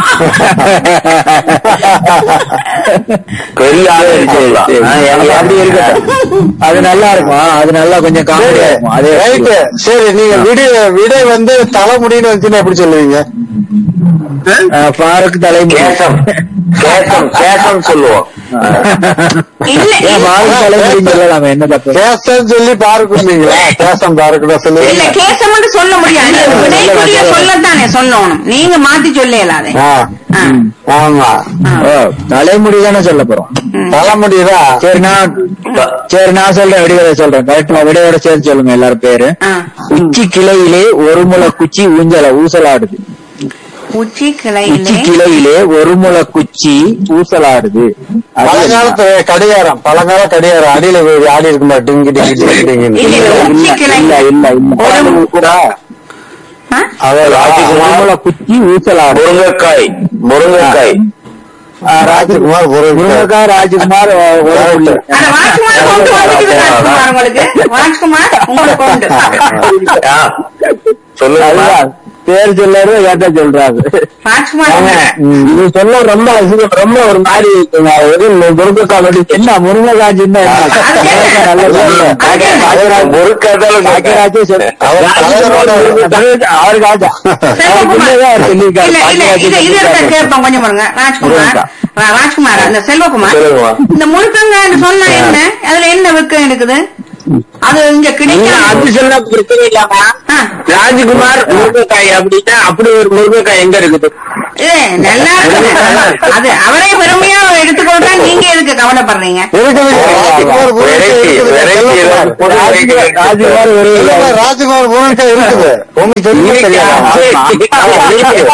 பெரிய ஆளு சரி, சரி. ஆ, எனக்கு அப்படி இருக்கட்டும் அது நல்லா இருக்கும் அது நல்லா கொஞ்சம் காமெடியா இருக்கும் அதே ரைட்டு சரி நீங்க விடை விடை வந்து தலைமுடின்னு வந்துச்சுன்னா எப்படி சொல்லுவீங்க அஹ், ஃபாரூக் தலைமுடி கேசம் கேசம் கேசம் சொல்லுவோம் இல்ல ஏன் இல்ல. ஃபாரூக் தலைமுடின்னு சொல்லலாமே என்ன தப்பு கேசம் சொல்லி பாருக்குங்களா கேசம் பாருக்குடா இல்ல சொல்லுவீங்க கேசம் சொல்ல முடியாது விடைக்குரிய சொல்லத்தானே சொல்லணும் நீங்க மாத்தி சொல்ல இயலாதே ஆ, ஆ. ஆமா ஓ தலைமுடி தானே சொல்ல போறோம் தலைமுடிதான் சரி நான் சரி நான் சொல்றேன் விடுதலை சொல்றேன் கரெக்டா விடையோட சேர்த்து சொல்லுங்க எல்லாரும் பேரு ஆ. உச்சி கிளையிலே ஒரு முளை குச்சி ஊஞ்சல ஊசலாடுது உச்சி உச்சி கிளையிலே கிளையிலே ஒரு முளை குச்சி ஊசலாடுது அது என்ன? பழங்காலத்து கடிகாரம் பழங்கால கடிகாரம் அடியில போய் ஆடி இருக்குமா டிங்கி டிங்கி டிங்கி டிங்கின்னு. இல்ல, இல்ல, உச்சி கிளை இல்ல இல்ல இல்ல ஒரு- கூட ஆ? அதான் ஒரு முளை குச்சி ஊசலாடு முருங்கைக்காய் முருங்கைக்காய் ஆ, ராஜ்குமார் முருகன் முருங்கக்காய் ராஜ்குமார் ஒ- ஒரு புள்ளி. அட, ராஜ்குமார் கொண்டு வந்துட்டு ராஜ்குமார் உங்களுக்கு ராஜ்குமார் உங்களுக்கு கொண்டு ஆ, சொல்லுங்க அதுதான் பேர் சொல்லாரு கேட்டா சொல்றாரு ராஜ்குமார் ம், இது சொல்ல ரொம்ப அசிங்கம், ரொம்ப ஒரு மாதிரி இருக்குங்க. ஒரு முருங்கைக்காய் வெட்டி என்ன முருங்கைக்காய் சின்ன என்ன? அது கேட்டேன். நல்ல சொல்லுங்க. அது கேட்டேன். முறுக்காதாலும் பாக்கியராஜே சொல்லு. அவர் தலைவரோட அவருக்கு ஆச்சா. அவர் சின்னதா அவர் சொல்லியிருக்காரு. இல்ல இல்ல இது இது இருக்க பாக்கியராஜ் கேட்போம் கொஞ்சம் பாருங்க ராஜ்குமார் ரா- ராஜ்குமார் அந்த செல்வகுமார் சொல்லுங்கம்மா. இந்த முழுக்கங்க சொன்னா என்ன அதுல என்ன வெக்கம் இருக்குது அது இங்க நீங்க கிடைக்காது அது சொன்னா பிரச்சனை இல்லாமா ஆ. ராஜ்குமார் முருங்கைக்காய் அப்படின்னா அப்படி ஒரு முருங்கைக்காய் எங்க இருக்குது ஏ, நல்லா இருக்குது அது அவரே பெருமையா எடுத்துக்கொண்டா நீங்க எதுக்கு கவலைப்படுறீங்க இருக்குது ராஜ்குமார் முருகன் வெரைட்டி இருக்குது. வெரைட்டி சொல்லுங்க. ராஜ்குமார் ராஜ்குமார் ஒரு இல்ல, ராஜ்குமார் முருகன் இருக்குது உங்களுக்கு தெரியுமா தெரியாதா?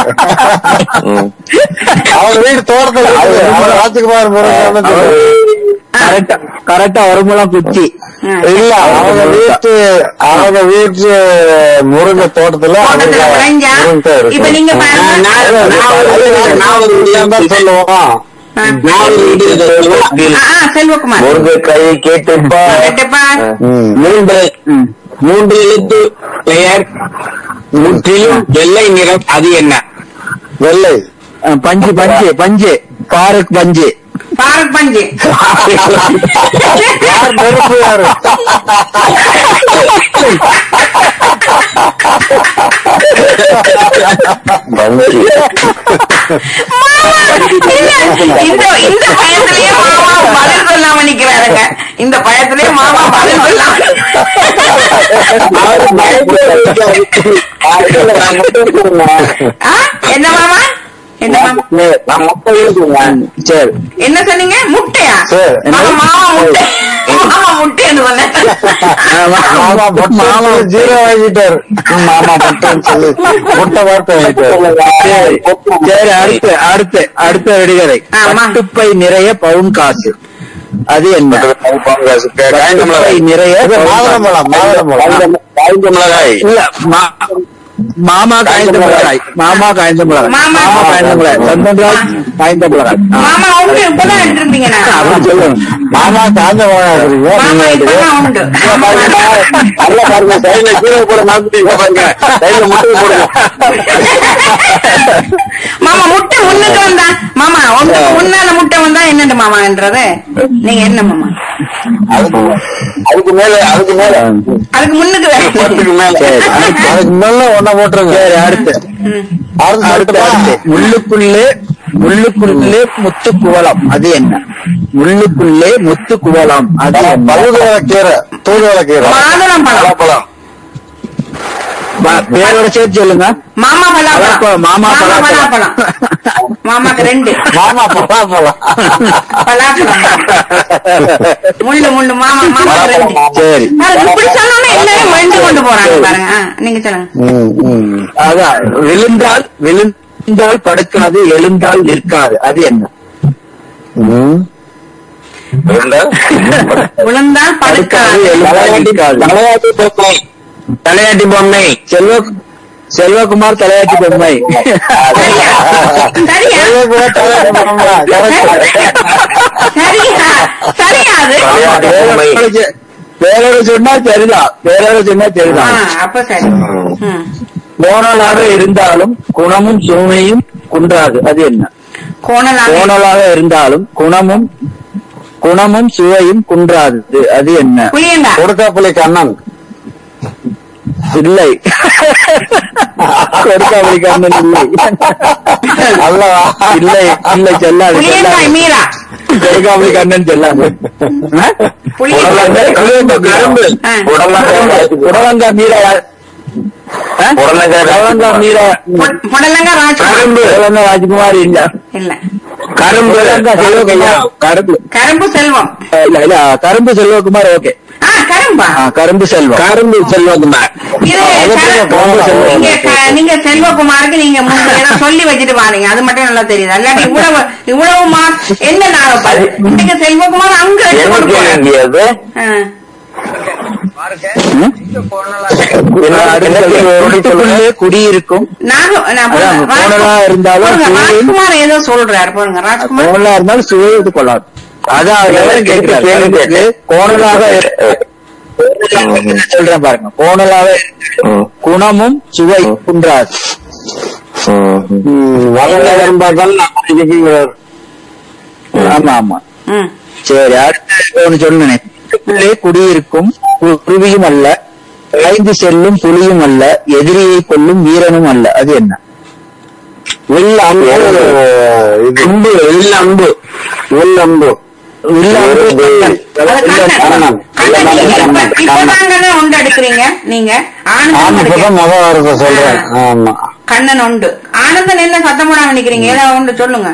அவர் வீடு தோட்டத்தில் இருக்குது. அவர் ராஜ்குமார் முருகன் கரெக்டா கரெக்டா ஒரு முளம் குச்சி இல்ல அவங்க வீட்டு அவங்க வீட்டு முருங்கை தோட்டத்துல தோட்டத்துல அவங்க விளைஞ்சா முருங்கை இருக்கு. இப்ப நீங்க பாருங்க நான் நான் ஒரு- நான் ஒரு இதுதான் விடியம் சொல்லுவோம் ஆ. நான் ஒரு விடியம் சொல்லுவேன். ஆ, ஆ, செல்வகுமார் முருங்கைக்காய் கேட்டுப்பா கேட்டுப்பா. ம். மூன்று மூன்று எழுத்து பெயர் முற்றிலும் வெள்ளை நிறம் அது என்ன வெள்ளை அஹ், பஞ்சு பஞ்சு பஞ்சு பாருக் பஞ்சு பாரத் பஞ்சு யார் நெருப்பு யாரு பஞ்சு. இந்த இந்த இந்த பயத்திலேயே மாமா பதில் சொல்லாம நிக்கிறாருங்க இந்த பயத்திலேயே மாமா பதில் சொல்லாம அவரு பயப்பட ஆ? என்ன மாமா என்ன மாமா நான் மொத்தம் இருக்குங்க சரி என்ன சொன்னீங்க முட்டையா சரி. மாமா மாமா முட்டை மாமா முட்டைன்னு சொன்னேன் மாமா மாமா ஜீரோ வாங்கிட்டாரு மாமா முட்டைன்னு சொல்லி முட்டை வார்த்தை வாங்கிட்டாரு சரி அடுத்து அடுத்து அடுத்த விடுகதை ஆமா. பட்டுப்பை நிறைய பவுன் காசு அது என்ன காய்ந்த பட்டுப்பை மிளகாய் நிறைய இது பவுன் மாதுளம்பழம் மாதுளம்பழம் காய்ந்த மிளகாய் இல்ல மா- மாமா காய்ந்த மிளகாய் மாமா காய்ந்த மிளகாய் மாமா. மாமா காய்ந்த மிளகாய் சந்தன்ராஜ் காய்ந்த மிளகாய் ஆ. மாமா உண்டு இப்பதான் எடுத்திருந்தீங்க அப்படி சொல்லணும் மாமா காஞ்ச மிளகா மாமா இப்பதான் உண்டு நல்ல பாருங்க சைடுல கீழே போட மாத்திட்டீங்க பாருங்க சைடுல முட்டை போடுங்க மாமா முட்டை முன்னுக்கு வந்தா மாமா உங்களுக்கு முன்னால முட்டை வந்தா என்னண்டு மாமான்றது நீங்க என்ன மாமா அதுக்கு அதுக்கு மேல அதுக்கு மேல அதுக்கு முன்னுக்கு வேணும். பத்துக்கு மேல சரி அடுத்து. அதுக்கு மேல ஒன்ன போட்டுருங்க சரி அடுத்து ம். அடுத்து அடுத்து அடுத்து முள்ளுக்குள்ளே முள்ளுக்குள்ளே முத்து குவளம் அது என்ன முள்ளுக்குள்ளே முத்து குவளம் அது என்ன? பழுதுவள கீரை தூதுவள கீரை மாதுளம் பழம் பலாப்பழம் ப- பேரோட சேர்த்து சொல்லுங்க மாமா பலாப்பழம் பலாப்பழம், மாமா பலாப்பழம் பலாப்பழம். மாமாக்கு ரெண்டு மாமா பலாப்பழம் பலாப்பழம் முள்ளு முள்ளு மாமா மாமாக்கு ரெண்டு சரி பாருங்க, இப்படி சொன்னோன்னே எல்லாரும் வெண்டு கொண்டு போறாங்க பாருங்க ஆ, நீங்க சொல்லுங்க ம், ம். அதான் விழுந்தால் விழுந்தால் படுக்காது எழுந்தால் நிற்காது அது என்ன ம். இருந்தால் விழுந்தால் படுக்காது படுக்காது எழுந்தால் நிற்காது தலையாட்டி பொம்மை தலையாட்டி பொம்மை செல்வ செல்வகுமார் தலையாட்டி பொம்மை சரியா சரியா செல்வகுமார் தலையாட்டி பொம்மை. correct. சரியா சரியா அது தலையாட்டி பொம்மை வேறோட சொ- வேறோட சொன்னா சரிதான் வேறோட சொன்னா ஆ, சரிதான் அப்ப சரி ம். கோணலாக இருந்தாலும் குணமும் சுமையும் குன்றாது அது என்ன கோணலாக கோணலாக இருந்தாலும் குணமும் குணமும் சுவையும் குன்றாது அது என்ன புளியண்டா கொடுக்காப்புளி கண்ணன் இல்லை கொடுக்காமலி கண்ணன் இல்லை அல்லவா இல்லை இல்லை செல்லாது புளியங்காய் செல்லாது மீரா கொடுக்காமலி கண்ணன் செல்லாது புளியங்காய் கரும்பு ஆ. புடலங்காய் புடலங்கா மீரா யார்? ஆ? புடலங்காய் புடலங்கா மீரா பொ- புடலங்கா ராஜ்குமார் கரும்பு புடலங்கா ராஜ்குமார் இல்ல இல்ல கரும்பு புடலங்கா செல்வகுமார் கரும்பு கரும்பு செல்வம் இல்ல இல்ல கரும்பு செல்வகுமார் ஓகே ஆ கரும்பா கரும்பு செல்வம் கரும்பு செல்வகுமார் இது அதுக்கு கரு- கரும்பு செல்வம். நீங்க க- நீங்க செல்வகுமாருக்கு நீங்க முன்பு ஏதோ சொல்லி வச்சுட்டு பாருங்க அது மட்டும் நல்லா தெரியுது இல்லாட்டி இவ்வளவு இவ்வளவு மார்க் என்ன நாகப்பாரு நீங்க செல்வகுமார் அங்க எடுத்து எனக்கு கொண்டு போறாரு. வேண்டியது ஆ. வீட்டுக்குள்ளே குடியிருக்கும் நாக- நான் அதான், பாருங்க, கோணலா இருந்தாலும் பாருங்க, சூரியன் ராஜ்குமார் ஏதோ சொல்றாரு பாருங்க ராஜ்குமார் கோணலா இருந்தாலும் சுவையது கொள்ளாது அதான் அவர் எவரும் கேட்கிறார். கரும்புக்கு கோணலாக சொல்றேன் பாருங்க கோணலாக குணமும் சுவை குன்றாது வளர்ந்தவன் பார்த்தாலும் நம்ம இதுக்குங்கிறார். ஆமா ஆமா ம். சரி அடுத்து ஒண்ணு சொன்னேன் வீட்டுக்குள்ளே குடியிருக்கும் கு- குருவியும் அல்ல ஐந்து செல்லும் புலியும் அல்ல எதிரியை கொல்லும் வீரனும் அல்ல அது என்ன வில் அம்பு இது அம்பு இல்ல அம்பு உள் அம்பு உள்ள அம்பு கண்ணன். அது இல்ல, கண்ணன். கண்ணன். கண்ணன், நீங்க இப்ப- இப்பதாங்கண்ணே உண்டு எடுக்கிறீங்க நீங்க ஆனந்தம் ஆமா எடுக்க- இப்பதான் முத வாரத்தை சொல்றேன் ஆமா கண்ணன் உண்டு ஆனந்தன் என்ன சத்தம் போடாம நிக்கிறீங்க ஏதாவது உண்டு சொல்லுங்க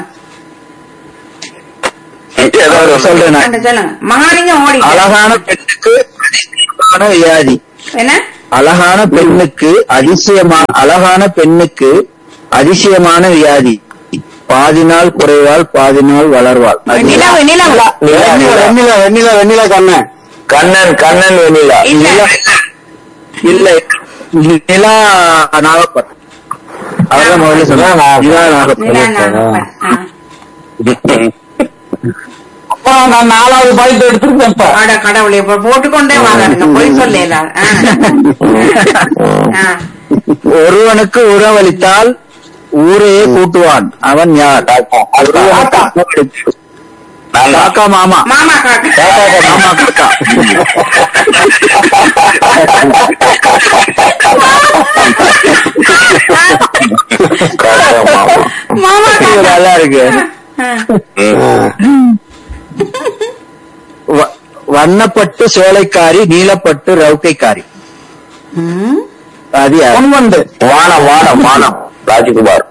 ஏதாவது ஒண்ணு. சொல்றேன் நான். உண்டு, சொல்லுங்க மகாலிங்கம் ஓடி அழகான பெண்ணுக்கு அதிசயமான வியாதி என்ன அழகான பெண்ணுக்கு அதிசயமான அழகான பெண்ணுக்கு அதிசயமான வியாதி பாதி நாள் குறைவாள் பாதி நாள் வளர்வாள் அது நிலவு நிலவு வெண்ணிலா வெண்ணிலா வெண்ணிலா வெண்ணிலா கண்ணன் கண்ணன் கண்ணன் வெண்ணிலா இல்ல இல்லை நிலா நாகப்பர் அதான் முதல்ல சொன்னா நிலா நாகப்பர் நிலா நாகப்பன். ஆ. அப்புறம் நான் நாலாவது பாயிண்ட் எடுத்துருக்கேன் இப்ப அட கடவுளே இப்ப போட்டுக்கொண்டே வாங்க பொய் சொல்லல ஒருவனுக்கு உணவளித்தால் ஊரையே கூட்டுவான் அவன் யார் ஒருவனுக்கு உணவளித்து- நான் தான். காக்கா மாமா மாமா காக்கா மாமா காக்கா காக்கா மாமா. மாமா இது காக்கா நல்லா இருக்கு ம். வ- வண்ணப்பட்டு சோலைக்காரி நீலப்பட்டு ரவுக்கைக்காரி ம். அது யார்? பொன்வண்டு வானம் வானம் வானம் ராஜ்குமார்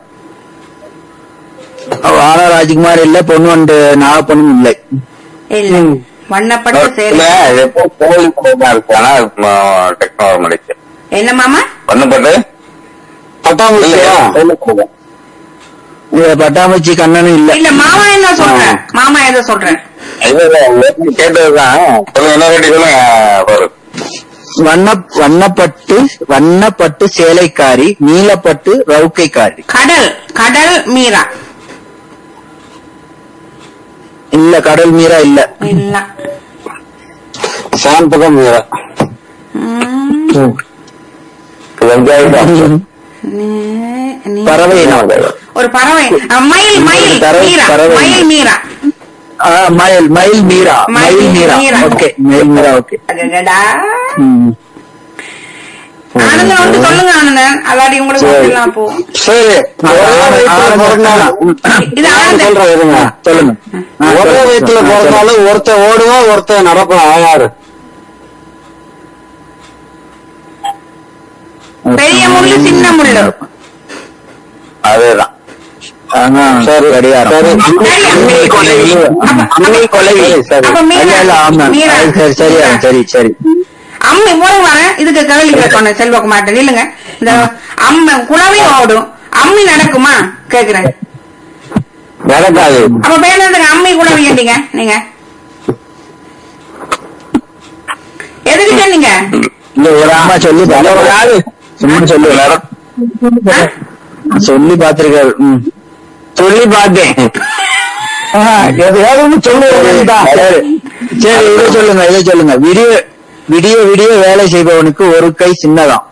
வான ராஜ்குமார் இல்ல பொன்வண்டு நாகப்பொண்ணும் இல்லை இல்ல வண்ணப்பட்டு இல்ல சேலை இது எப்போ கோழி தான் இருக்கு ஆனா டெக்னாலஜி மலைக்கு என்ன மாமா பண்ணப்பட்டு பட்டாம்பூச்சியா இது பட்டாம்பூச்சி கண்ணனும் இல்ல இல்ல மாமா என்ன சொல்றேன் மாமா எதை சொல்றேன் இல்ல இல்ல ஏற்கனவே கேட்டதுதான் சொல்லுங்க என்ன கேட்டு சொல்லுங்க பாரு வண்ண வண்ணப்பட்டு வண்ணப்பட்டு சேலைக்காரி நீலப்பட்டு ரவுக்கைக்காரி கடல் கடல் மீரா இல்ல கடல் மீரா இல்ல இல்ல சாந்தகம் மீரா ம். வெங்காயம் நீ- நீ- பறவை இனம். ஒரு பறவை அஹ், மயில் மயில் பறவை- மீரா பறவை. மயில் மீரா ஆ, மயில் மயில் மீரா மயில் மயில் மீரா மீரா. ஓகே மயில் மீரா ஓகே அடடடா. ம். ஆனந்தன் வந்து சொல்லுங்க ஆனந்தன் அல்லாடி உங்களுக்கு சரி. சொல்லலாம் போ சரி ஒரே வயிற்றுல பிறந்தாலும் இது நான் ஆனந்தன் சொல்றேன் இருங்க சொல்லுங்க ஆ, ஒரே சொல்லுங்க. வயிற்றுல ஆ, சொல்லுங்க. பிறந்தாலும் ஒருத்தன் ஓடுவான் ஒருத்தன் நடப்பான் யாரு பெரிய முள்ளு சின்ன முள்ளு அதேதான் ஆனா, சரி கடிகாரம். சரி அம்மி கொலைவி. அம்மி கொலைவி. சரி. அப்ப மீரா. இல்ல, இல்ல, ஆமா. மீரா. அது சரி, சரியா, சரி சரி அம்மி போய் வரேன் இதுக்கு கேள்வி கேட்கணும் செல்வகுமார்ட்ட இல்லைங்க இந்த அம்ம குழவை ஓடும் அம்மி நடக்குமா கேக்குறேன் நடக்காது அப்ப பேசுறதுக்கு அம்மி குழவி ஏண்டிங்க நீங்க எதுக்கு சொன்னீங்க இல்ல ஒரு அம்மா சொல்லி பாரு. சும்மா சொல்லு ஆ? சொல்லி பாத்திருக்காரு ம். சொல்லி பார்த்தேன் எதையாவது சொல்லுவேன் சரி சரி இதை சொல்லுங்க இதை சொல்லுங்க விடிய விடிய விடிய வேலை செய்பவனுக்கு ஒரு கை சின்னதாம்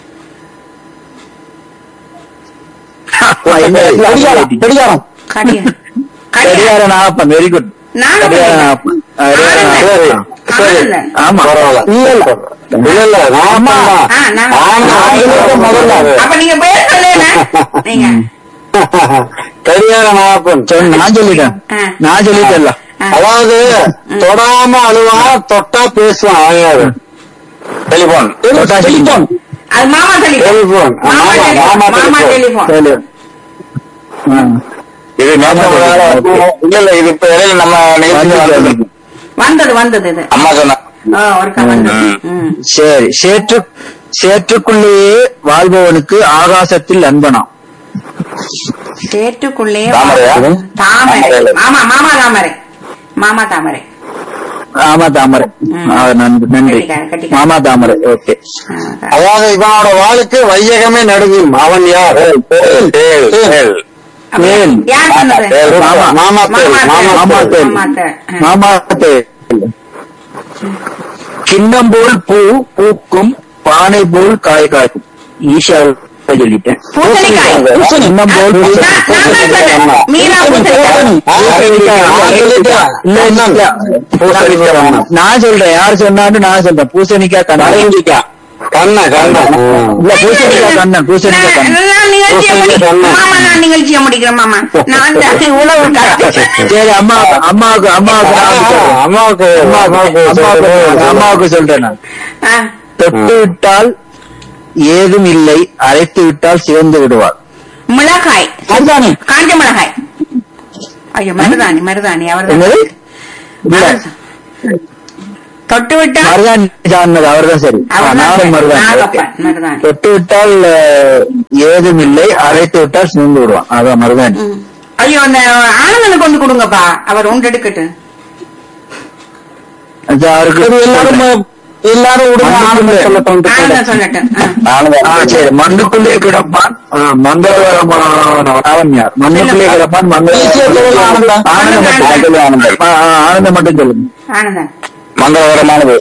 என்ன? கடிகாரம் கடியா கடியா கடிகார நாகப்பன் வெரி குட் நானும் கடிகார சொல்றேன். நாகப்பன் கடிகார ஆனந்தன். நாகப்பன். சரி ஆனந்தன். ஆமா இல்ல இல்ல இல்ல இல்ல நான் ஆ, நான் முதல்ல அப்ப நீங்க பேர் சொல்லுங்க நீங்க கடிகார நாகப்பன் சொன்ன நான் சொல்லிட்டேன் ஆ. நான் சொல்லிட்டேன்ல ஆ. அதாவது தொடாம அழுவான் தொட்டா பேசுவான் அழகாது டெலிபோன் டெலிபோன் அது மாமா டெலிபோன் டெலிபோன் மாமா ஆமா, டெலிபோன் மாமா மாமா டெலிபோன். டெலிபோன் சொல்லு ஆ. இது நேற்று ஒரு நாள் இல்ல இல்ல இது இப்ப இடையில நம்ம நிகழ்ச்சி வந்தது. வந்தது வந்தது இது அம்மா சொன்ன ஓ ஒருக்கா வந்தது ம். சரி சேற்று சேற்றுக்குள்ளேயே வாழ்பவனுக்கு ஆகாசத்தில் அன்பனாம் சேற்றுக்குள்ளேயே தாமரையா? தாமரை தாமரை. ஆமா மாமா தாமரை மாமா தாமரை ஆமா தாமரை ம். ஆ, நன்றி நன்றி கட்டிக்காரன், கட்டிக்காரன். மாமா தாமரை ஓகே ஆ, அதாவது இவனோட வாழ்க்கை வையகமே நடுங்கும் அவன் யார் தேல், தேல், தேல். அப்ப யார் சொன்னது தேல், மாமா. மாமா தேல், மாமா மாமா தேல். தேல். மாமா தேல். ஆ. மாமா தேல். கிண்ணம் போல் பூ பூக்கும் பானை போல் காய் காய்க்கும் ஈஷா சொல்லிட்டேன் பூசணிக்காய். கிண்ணம் போல் பூ- நான் நான் தான் சொன்னேன். மீரா பூசணிக்காய். இல்ல, இல்ல, இல்ல. பூசணிக்காய். நான் சொல்றேன் யார் சொன்னாலும் நான் சொல்றேன் பூசணிக்காய் கண்ணன் கண்ண கண்ண இல்ல பூசணிக்காய் கண்ணன் பூசணிக்காய் நான் கண்ணன் நான் நிகழ்ச்சியை முடி- பூசணிக்காய். மாமா நான் நிகழ்ச்சியை முடிக்கிறேன் மாமா நான் இந்த உணவு சரி அம்மா அம்மாவுக்கு அம்மாவுக்கு நான் சொல்றேன். அம்மாவுக்கு அம்மாவுக்கு அம்மாவுக்கு அம்மாவுக்கு சொல்றேன் நான் ஆ. தொட்டு விட்டால் ஏதும் இல்லை அரைத்து விட்டால் சிவந்து விடுவாள் மிளகாய் அதுதானே காஞ்ச மிளகாய் ஐயோ மருதாணி மருதாணி அவர் என்னது இல்ல தொட்டு விட்டா மருதாணி சொன்னது அவர்தான் சரி ஆ, அவர்தான் நானும் சரி. மருதாணி ஓகே. நாகப்பன் மருதாணி தொட்டு விட்டால் அஹ், ஏதும் இல்லை அரைத்து விட்டால் சிவந்து விடுவான் அதான் மருதாணி ம். ஐயோ அந்த ஆனந்தனுக்கு கொண்டு கொடுங்கப்பா அவர் ஒன்று எடுக்கட்டும் அது அவருக்கு எல்லாரும் எல்லாரும் விடுங்க ஆனந்தம் சொல்லட்டும் ஆனந்தன் சொல்லட்டும் ஆ. ஆ, சரி மண்ணுக்குள்ளே கிடப்பான் ஆ, மங்களகரமான அவன் யார் மண்ணுக்குள்ளே கிடப்பான் ஈஸியா சொல்லுங்க, ஆனந்தம். ஆனந்தம் மட்டும் ஆனந்தம். ஆனந்தம். ஆ, ஆ, ஆனந்தம் மட்டும் சொல்லுங்க ஆனந்தன் மங்களகரமானது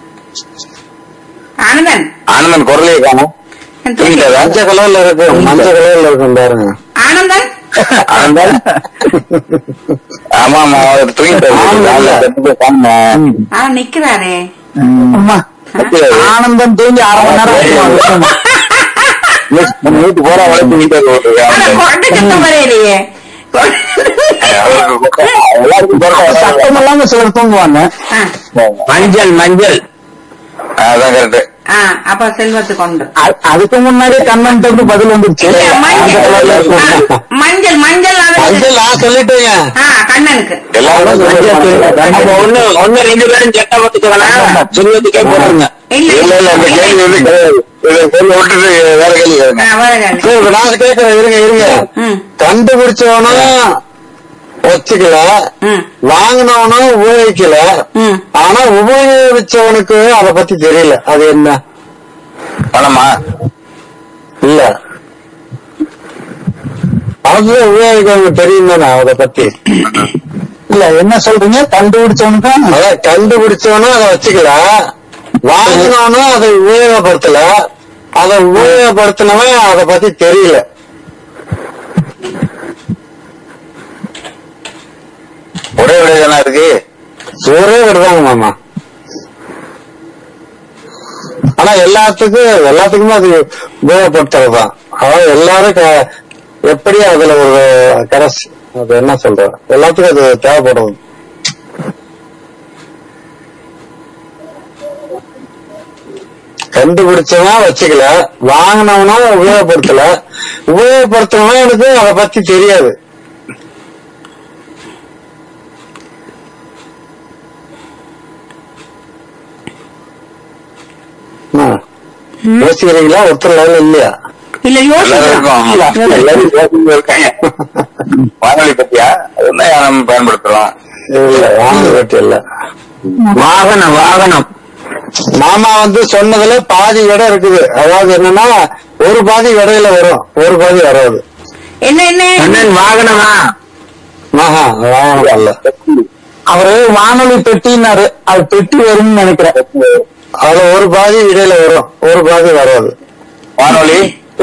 ஆனந்தன் ஆனந்தன் குரலே காணும் என் தூக்கி- தூங்கிட்டாரா? மஞ்சள் கலர்ல இருக்கு மஞ்சள் கலர்ல இருக்கும் பாருங்க ஆனந்தன் ஆனந்தம் ஆமா ஆமா அவர் தூங்கிட்டாரு ஆ நிக்கிறாரே அம்மா, ஆனந்தம் தூங்கி அரை மணி நேரம் ஆகும். வீட்டு போற வரை தூங்கிட்டாரு ஆனா கொண்டு சத்தம் வரையிலையே எல்லாருக்கும் சத்தம் இல்லாம சிலர் தூங்குவாங்க ஆ, மஞ்சள் மஞ்சள் அதான் கரெக்ட் ஆ, அப்ப செல்வத்துக்கு உண்டு அ- அதுக்கு முன்னாடி கண்ணன் தோட்டு பதில் வந்துருச்சு இல்ல, மஞ்சள் ஆ, மஞ்சள் மஞ்சள் அது- மஞ்சள் நான் சொல்லிட்டேங்க ஆ கண்ணனுக்கு எல்லாரும் அப்ப ஒண்ணு ஒண்ணு ரெண்டு பேரும் சட்டை போட்டுக்கலாம் சொல்வதுக்கே போடுங்க இல்ல இல்ல இல்ல இந்த கேள்வி வந்து கிடையாது இதை கேள்வி விட்டுட்டு வேற கேள்வி கேளுங்க ஆ, வரகாலி. சரி, இப்ப நான் கேட்கிறேன் இருங்க இருங்க ம் கண்டுபிடிச்சவனும் வச்சுக்கல ம் வாங்கினவனும் உபயோகிக்கல ம் ஆனா உபயோகிச்சவனுக்கு அத பத்தி தெரியல அது என்ன பணமா இல்ல அதுதான் உபயோகிக்கவங்க தெரியும் தானே அத பத்தி இல்ல என்ன சொல்றீங்க கண்டுபிடிச்சவனுக்கு அதான் கண்டுபிடிச்சவனும் அதை வச்சுக்கல வாங்கினவனும் அதை உபயோகப்படுத்தல அதை உபயோகப்படுத்தினவன் அதை பத்தி தெரியல ஒரே விட தானே இருக்கு ஒரே விடுதாங்க மாமா ஆனா எல்லாத்துக்கும் எல்லாத்துக்குமே அது உபயோகப்படுத்துறதுதான் அதாவது எல்லாரும் க- எப்படி அதுல ஒரு கரஸ் அது என்ன சொல்ற எல்லாத்துக்கும் அது தேவைப்படுறது கண்டுபிடிச்சவன் வச்சுக்கல வாங்கினவனும் உபயோகப்படுத்தல உபயோகப்படுத்தினவனுக்கு அதை பத்தி தெரியாது ஆ. யோசிக்கிறீங்களா ஒருத்தர் லைன்ல இல்லையா இல்ல எல்லாரும் யோசிக்கிறோம் இருக்கும் எல்லாரும் யோசிச்சுட்டு இருக்காங்க வானொலி பத்தியா அதுதான் நம்ம பயன்படுத்துறோம் இல்ல வாகன வெட்டி இல்ல வாகனம் வாகனம் மாமா வந்து சொன்னதுல பாதி இடம் இருக்குது அதாவது என்னன்னா ஒரு பாதி இடையில வரும் ஒரு பாதி வராது என்ன என்ன வாகனமா ஆஹா வாகனம் அல்ல அவரு வானொலி பெட்டினாரு அது பெட்டி வரும்னு நினைக்கிறேன் அதுல ஒரு பாதி இடையில வரும் ஒரு பாதி வராது வானொலி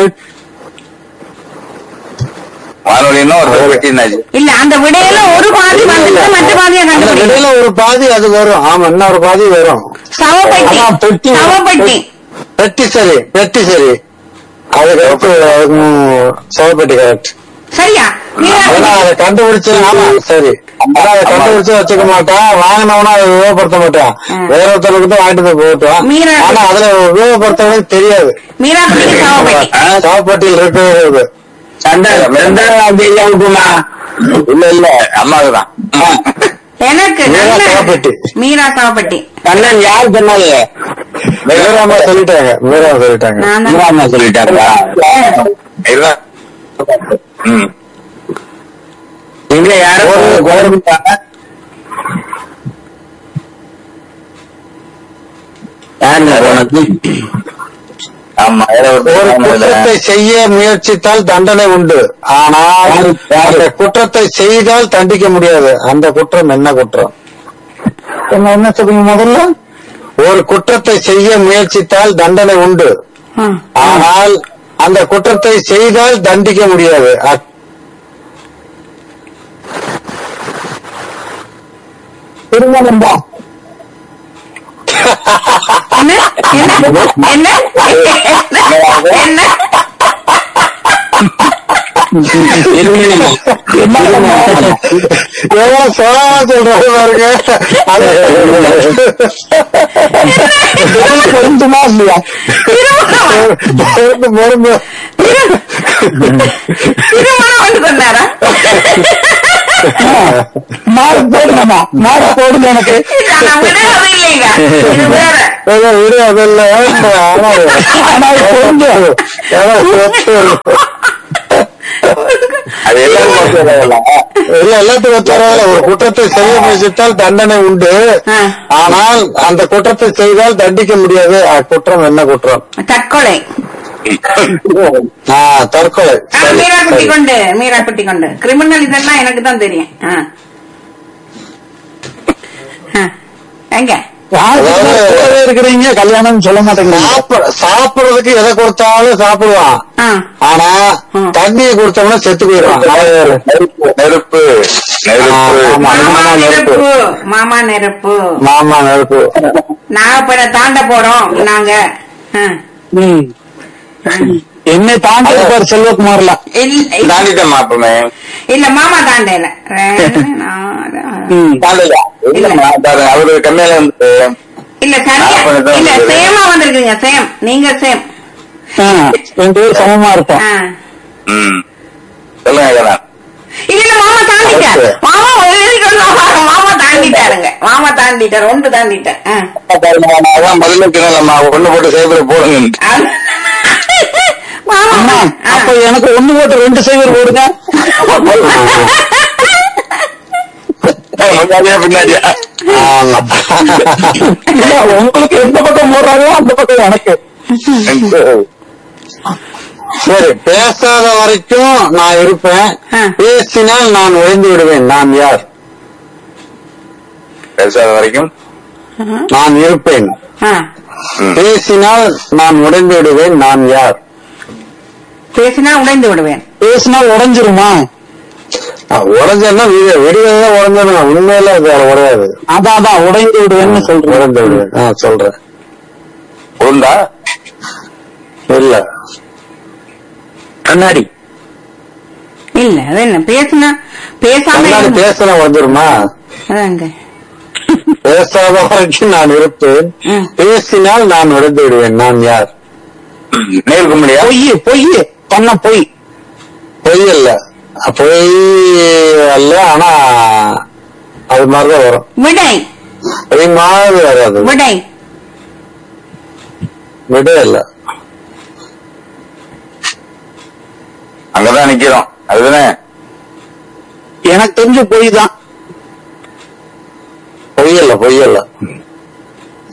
வானொலின்னா ஒரு வெட்டினாச்சு இல்ல அந்த விடையில ஒரு பாதி வந்துட்டு மற்ற பாதியை அந்த கண்டுபிடிக்கணும் இடையில ஒரு பாதி அது வரும் ஆமா இன்னொரு பாதி வரும் சவப்பெட்டி ஆமா, பெட்டி. சவப்பெட்டி பெட்டி சரி பெட்டி சரி அது கரெக்ட் சவப்பெட்டி கரெக்ட் சரியா நீங்க ஆனா அதை கண்டுபிடிச்சு ஆமா சரி ஆனா அதை கண்டுபிடிச்சு வச்சுக்க மாட்டான் வாங்கினவனா அதை உபயோகப்படுத்த மாட்டான் ம். வேற ஒருத்தருக்கு தான் வாங்கிட்டு போய் போட்டான் மீரா ஆனா அதுல உபயோகப்படுத்தவனுக்கு தெரியாது மீரா பிடிக்க சவப்பெட்டி சவப்பெட்டியில் இருக்கிறது இல்ல இல்ல அம்மாவுக்கு தான் எனக்கு மீரா நல்ல- சவப்பெட்டி. மீரா சவப்பெட்டி கண்ணன் யார் சொன்னது மீராமா சொல்லிட்டாங்க மீரா சொல்லிட்டாங்க நான் தான் மீராமா சொல்லிட்டாங்களா இதுதான் ம் இங்க யாரும் கவர்மெண்ட் ஆமா வேற ஒரு குற்றத்தை செய்ய முயற்சித்தால் தண்டனை உண்டு ஆனால் அந்த குற்றத்தை செய்தால் தண்டிக்க முடியாது அந்த குற்றம் என்ன குற்றம் என்ன என்ன சொல்றீங்க முதல்ல ஒரு குற்றத்தை செய்ய முயற்சித்தால் தண்டனை உண்டு ம். ஆனால் அந்த குற்றத்தை செய்தால் தண்டிக்க முடியாது அ- திருமணம் தான் என்ன என்ன என்ன என்ன எவ்வளவு சோழமா சொல்றாரு பாருங்க அது பொருந்துமா இல்லையா பொருந்து பொருந்து திருமணம் வந்து சொன்னாரா மாறு போடுங்கம்மா மாறு போடுங்க எனக்கு இல்ல, நான் விடவே இல்லைங்க இது வேற ஏதோ விடு அதில்ல ஆனா ஆனா இது பொருந்தும் ஏதோ ஒத்து வரும். அது எல்லாரும் இல்ல எல்லாத்துக்கும் ஒத்துறாங்க ஒரு குற்றத்தை செய்ய முயற்சித்தால் தண்டனை உண்டு ஆ. ஆனால் அந்த குற்றத்தை செய்தால் தண்டிக்க முடியாது அக்குற்றம் என்ன குற்றம் தற்கொலை ஆ, தற்கொலை ஆ, சரி, மீரா குட்டி சரி. கொண்டு மீரா குட்டி கொண்டு கிரிமினல் இதெல்லாம் எனக்கு தான் தெரியும் ஆ. ஆ. எங்க யாரு கூடவே இருக்கிறீங்க கல்யாணம் சொல்ல மாட்டேங்கிறீங்க சாப்பிட சாப்பிடுறதுக்கு எதை கொடுத்தாலும் சாப்பிடுவான் ஆ. ஆனா ம். தண்ணியை கொடுத்தோம்னா செத்து போயிடுவான் நெருப்பு நெருப்பு நெருப்பு ஆமா. மாமா மாமா நெருப்பு. நெருப்பு மாமா நெருப்பு மாமா நெருப்பு நாகப்பட தாண்ட போறோம் நாங்க ஆ. ம். என்னை தாண்டி இருப்பார் செல்வகுமார்ல இல்ல இல்ல- தாண்டிட்டேன் மாப்பமே இல்ல மாமா தாண்டல ரெண்டு, நாலு, ம். தாண்டலையா இல்லம்மா பாருங்க அவரு கம்மியால வந்து இல்ல சரியா நாகப்பட தான் இல்ல வந்திருக்கு. சேமா வந்திருக்கீங்க சேம் நீங்க சேம் ஆ, ரெண்டு பேரும் சமமா இருப்போம் ஆ. ம் சொல்லுங்க கண்ணா இல்ல இல்ல மாமா தாண்டிட்டார் Okay. மாமா எழுதி கொண்டு வாங்க. மாமா தாண்டிட்டாருங்க மாமா தாண்டிட்டார் ஒன்று தாண்டிட்டார் ஆ. பாருங்க நான் அதான் பதில் வைக்கிறேன்லம்மா ஒண்ணு போட்டு சேவரை போடுங்க அது- மாமா அம்மா ஆ. அப்ப எனக்கு ஒண்ணு போட்டு ரெண்டு சைவர் போடுங்க முன்னாடியா பின்னாடியா ஆமா இல்ல, உங்களுக்கு எந்த பக்கம் போடுறாங்களோ அந்த பக்கம் எனக்கு சரி பேசாத வரைக்கும் நான் இருப்பேன் ஆ. பேசினால் நான் ஒழிந்து விடுவேன் நான் யார் பேசாத வரைக்கும் நான் இருப்பேன் ஆ. பேசினால் நான் உடைந்து விடுவேன் நான் யார் பேசினா உடைந்து விடுவேன் பேசினா உடைஞ்சிருமா உடஞ்சேன்னா விடுவதான் உடஞ்சிடும் உண்மையில அது உடையாது அதான் அதான் உடைந்து விடுவேன்னு சொல்றேன் உடைந்து விடுவேன் ஆ, சொல்றேன் உண்டா இல்ல கண்ணாடி இல்ல அது என்ன பேசினா பேசாம கண்ணாடி இருந்தா- பேசினா உடஞ்சிருமா அதாங்க பேசாத வரைக்கும் நான் இருப்பேன் ம். பேசினால் நான் உடைந்து விடுவேன் நான் யார் நேருக்கு முடியா பொய் பொய் பண்ண பொய் பொய் இல்ல பொய் அல்ல ஆனா அது மாதிரிதான் வரும் விடை பொய் மாதிரி வராது விடை விட இல்ல அங்கதான் நிக்கிறோம் அதுதானே எனக்கு தெரிஞ்ச பொய் தான் பொய் இல்ல பொய் இல்ல